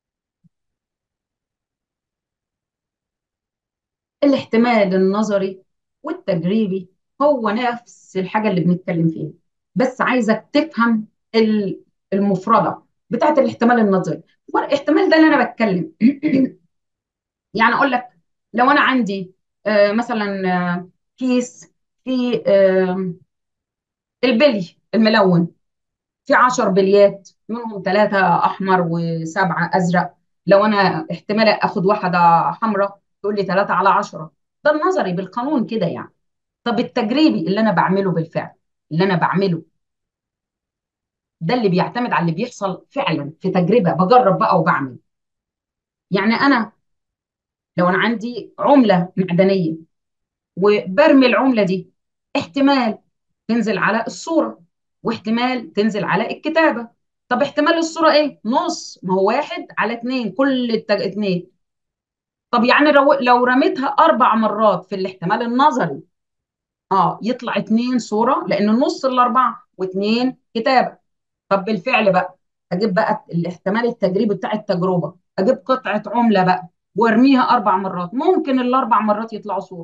الاحتمال النظري والتجريبي هو نفس الحاجة اللي بنتكلم فيها بس عايزك تفهم ال- المفردة بتاعت الاحتمال النظري والاحتمال ده اللي انا بتكلم يعني اقول لك لو انا عندي آه، مثلا آه، كيس في آه، البلي الملون في 10 بليات منهم ثلاثة احمر وسبعة ازرق لو انا احتمال اخد واحدة حمراء تقول لي 3 على 10 ده النظري بالقانون كده يعني طب التجريبي اللي انا بعمله بالفعل اللي انا بعمله ده اللي بيعتمد على اللي بيحصل فعلا في تجربة بجرب بقى وبعمل يعني انا لو انا عندي عملة معدنية وبرمي العملة دي احتمال تنزل على الصورة واحتمال تنزل على الكتابة طب احتمال الصورة ايه؟ نص ما هو واحد على اتنين كل التج... اتنين طب يعني لو لو رميتها أربع مرات في الاحتمال النظري اه يطلع اتنين صورة لأن نص الأربعة واتنين كتابة طب بالفعل بقى أجيب بقى الاحتمال التجريبي بتاع التجربة أجيب قطعة عملة بقى وارميها أربع مرات ممكن الأربع مرات يطلعوا صورة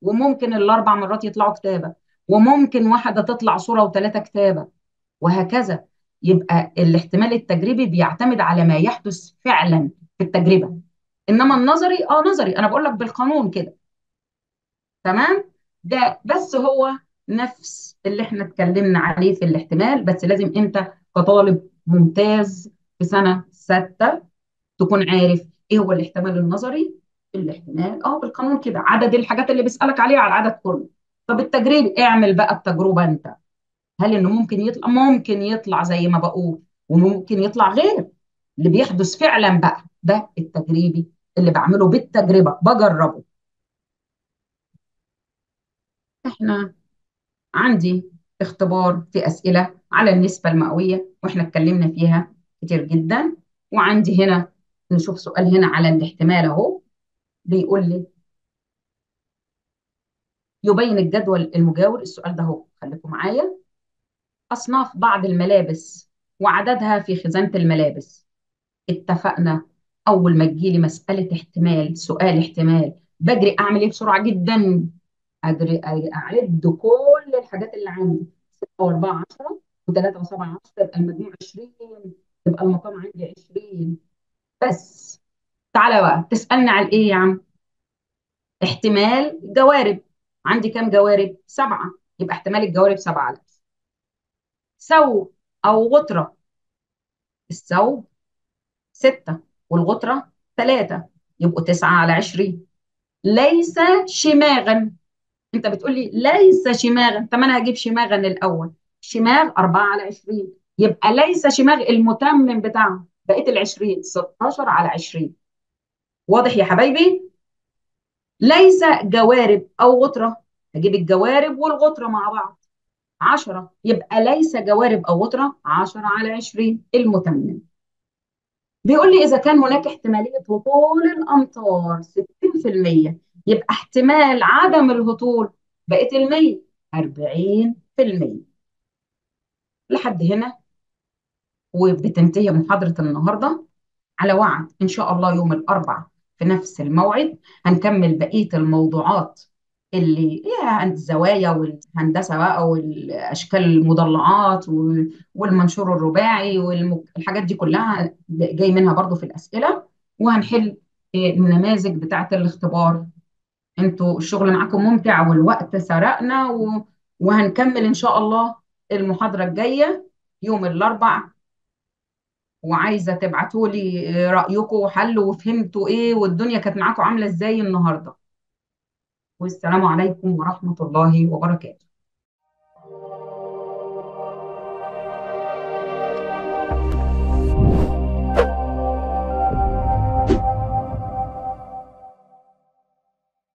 وممكن الاربع مرات يطلعوا كتابه وممكن واحده تطلع صوره وثلاثه كتابه وهكذا يبقى الاحتمال التجريبي بيعتمد على ما يحدث فعلا في التجربه انما النظري اه نظري انا بقول لك بالقانون كده تمام ده بس هو نفس اللي احنا اتكلمنا عليه في الاحتمال بس لازم انت كطالب ممتاز في سنه سته تكون عارف ايه هو الاحتمال النظري الاحتمال اه بالقانون كده عدد الحاجات اللي بيسالك عليها على العدد كله طب التجريب اعمل بقى التجربه انت هل انه ممكن يطلع ممكن يطلع زي ما بقول وممكن يطلع غير اللي بيحدث فعلا بقى ده التجريبي اللي بعمله بالتجربه بجربه احنا عندي اختبار في اسئله على النسبه المئويه واحنا اتكلمنا فيها كتير جدا وعندي هنا نشوف سؤال هنا على الاحتمال اهو بيقول لي يبين الجدول المجاور السؤال ده اهو خليكم معايا اصناف بعض الملابس وعددها في خزانه الملابس اتفقنا اول ما تجيلي مساله احتمال سؤال احتمال بجري اعمل ايه بسرعه جدا اجري اعد كل الحاجات اللي عندي 6 و4 10 و3 و7 10 يبقى المجموع 20 يبقى المقام عندي 20 بس تعالى بقى تسالني على ايه يا عم احتمال جوارب عندي كام جوارب سبعه يبقى احتمال الجوارب سبعه ثوب او غطره الثوب ستة والغطرة ثلاثة يبقوا تسعة على عشرين ليس شماغا انت بتقول لي ليس شماغا طب انا هجيب شماغا الاول شماغ أربعة على عشرين يبقى ليس شماغ المتمم بتاعه بقيت العشرين 16 على عشرين واضح يا حبايبي ليس جوارب او غطرة هجيب الجوارب والغطرة مع بعض 10 يبقى ليس جوارب او غطرة 10 على 20 المتمم بيقول لي إذا كان هناك احتمالية هطول الأمطار 60% يبقى احتمال عدم الهطول بقت المية 40% لحد هنا وبتنتهي محاضرة النهاردة على وعد إن شاء الله يوم الأربعاء في نفس الموعد هنكمل بقية الموضوعات اللي هي عند الزوايا والهندسه بقى والاشكال المضلعات والمنشور الرباعي والحاجات دي كلها جاي منها برضو في الاسئله وهنحل النماذج بتاعه الاختبار انتوا الشغل معاكم ممتع والوقت سرقنا و... وهنكمل ان شاء الله المحاضره الجايه يوم الاربع وعايزه تبعتوا لي رايكم وحل وفهمتوا ايه والدنيا كانت معاكم عامله ازاي النهارده والسلام عليكم ورحمة الله وبركاته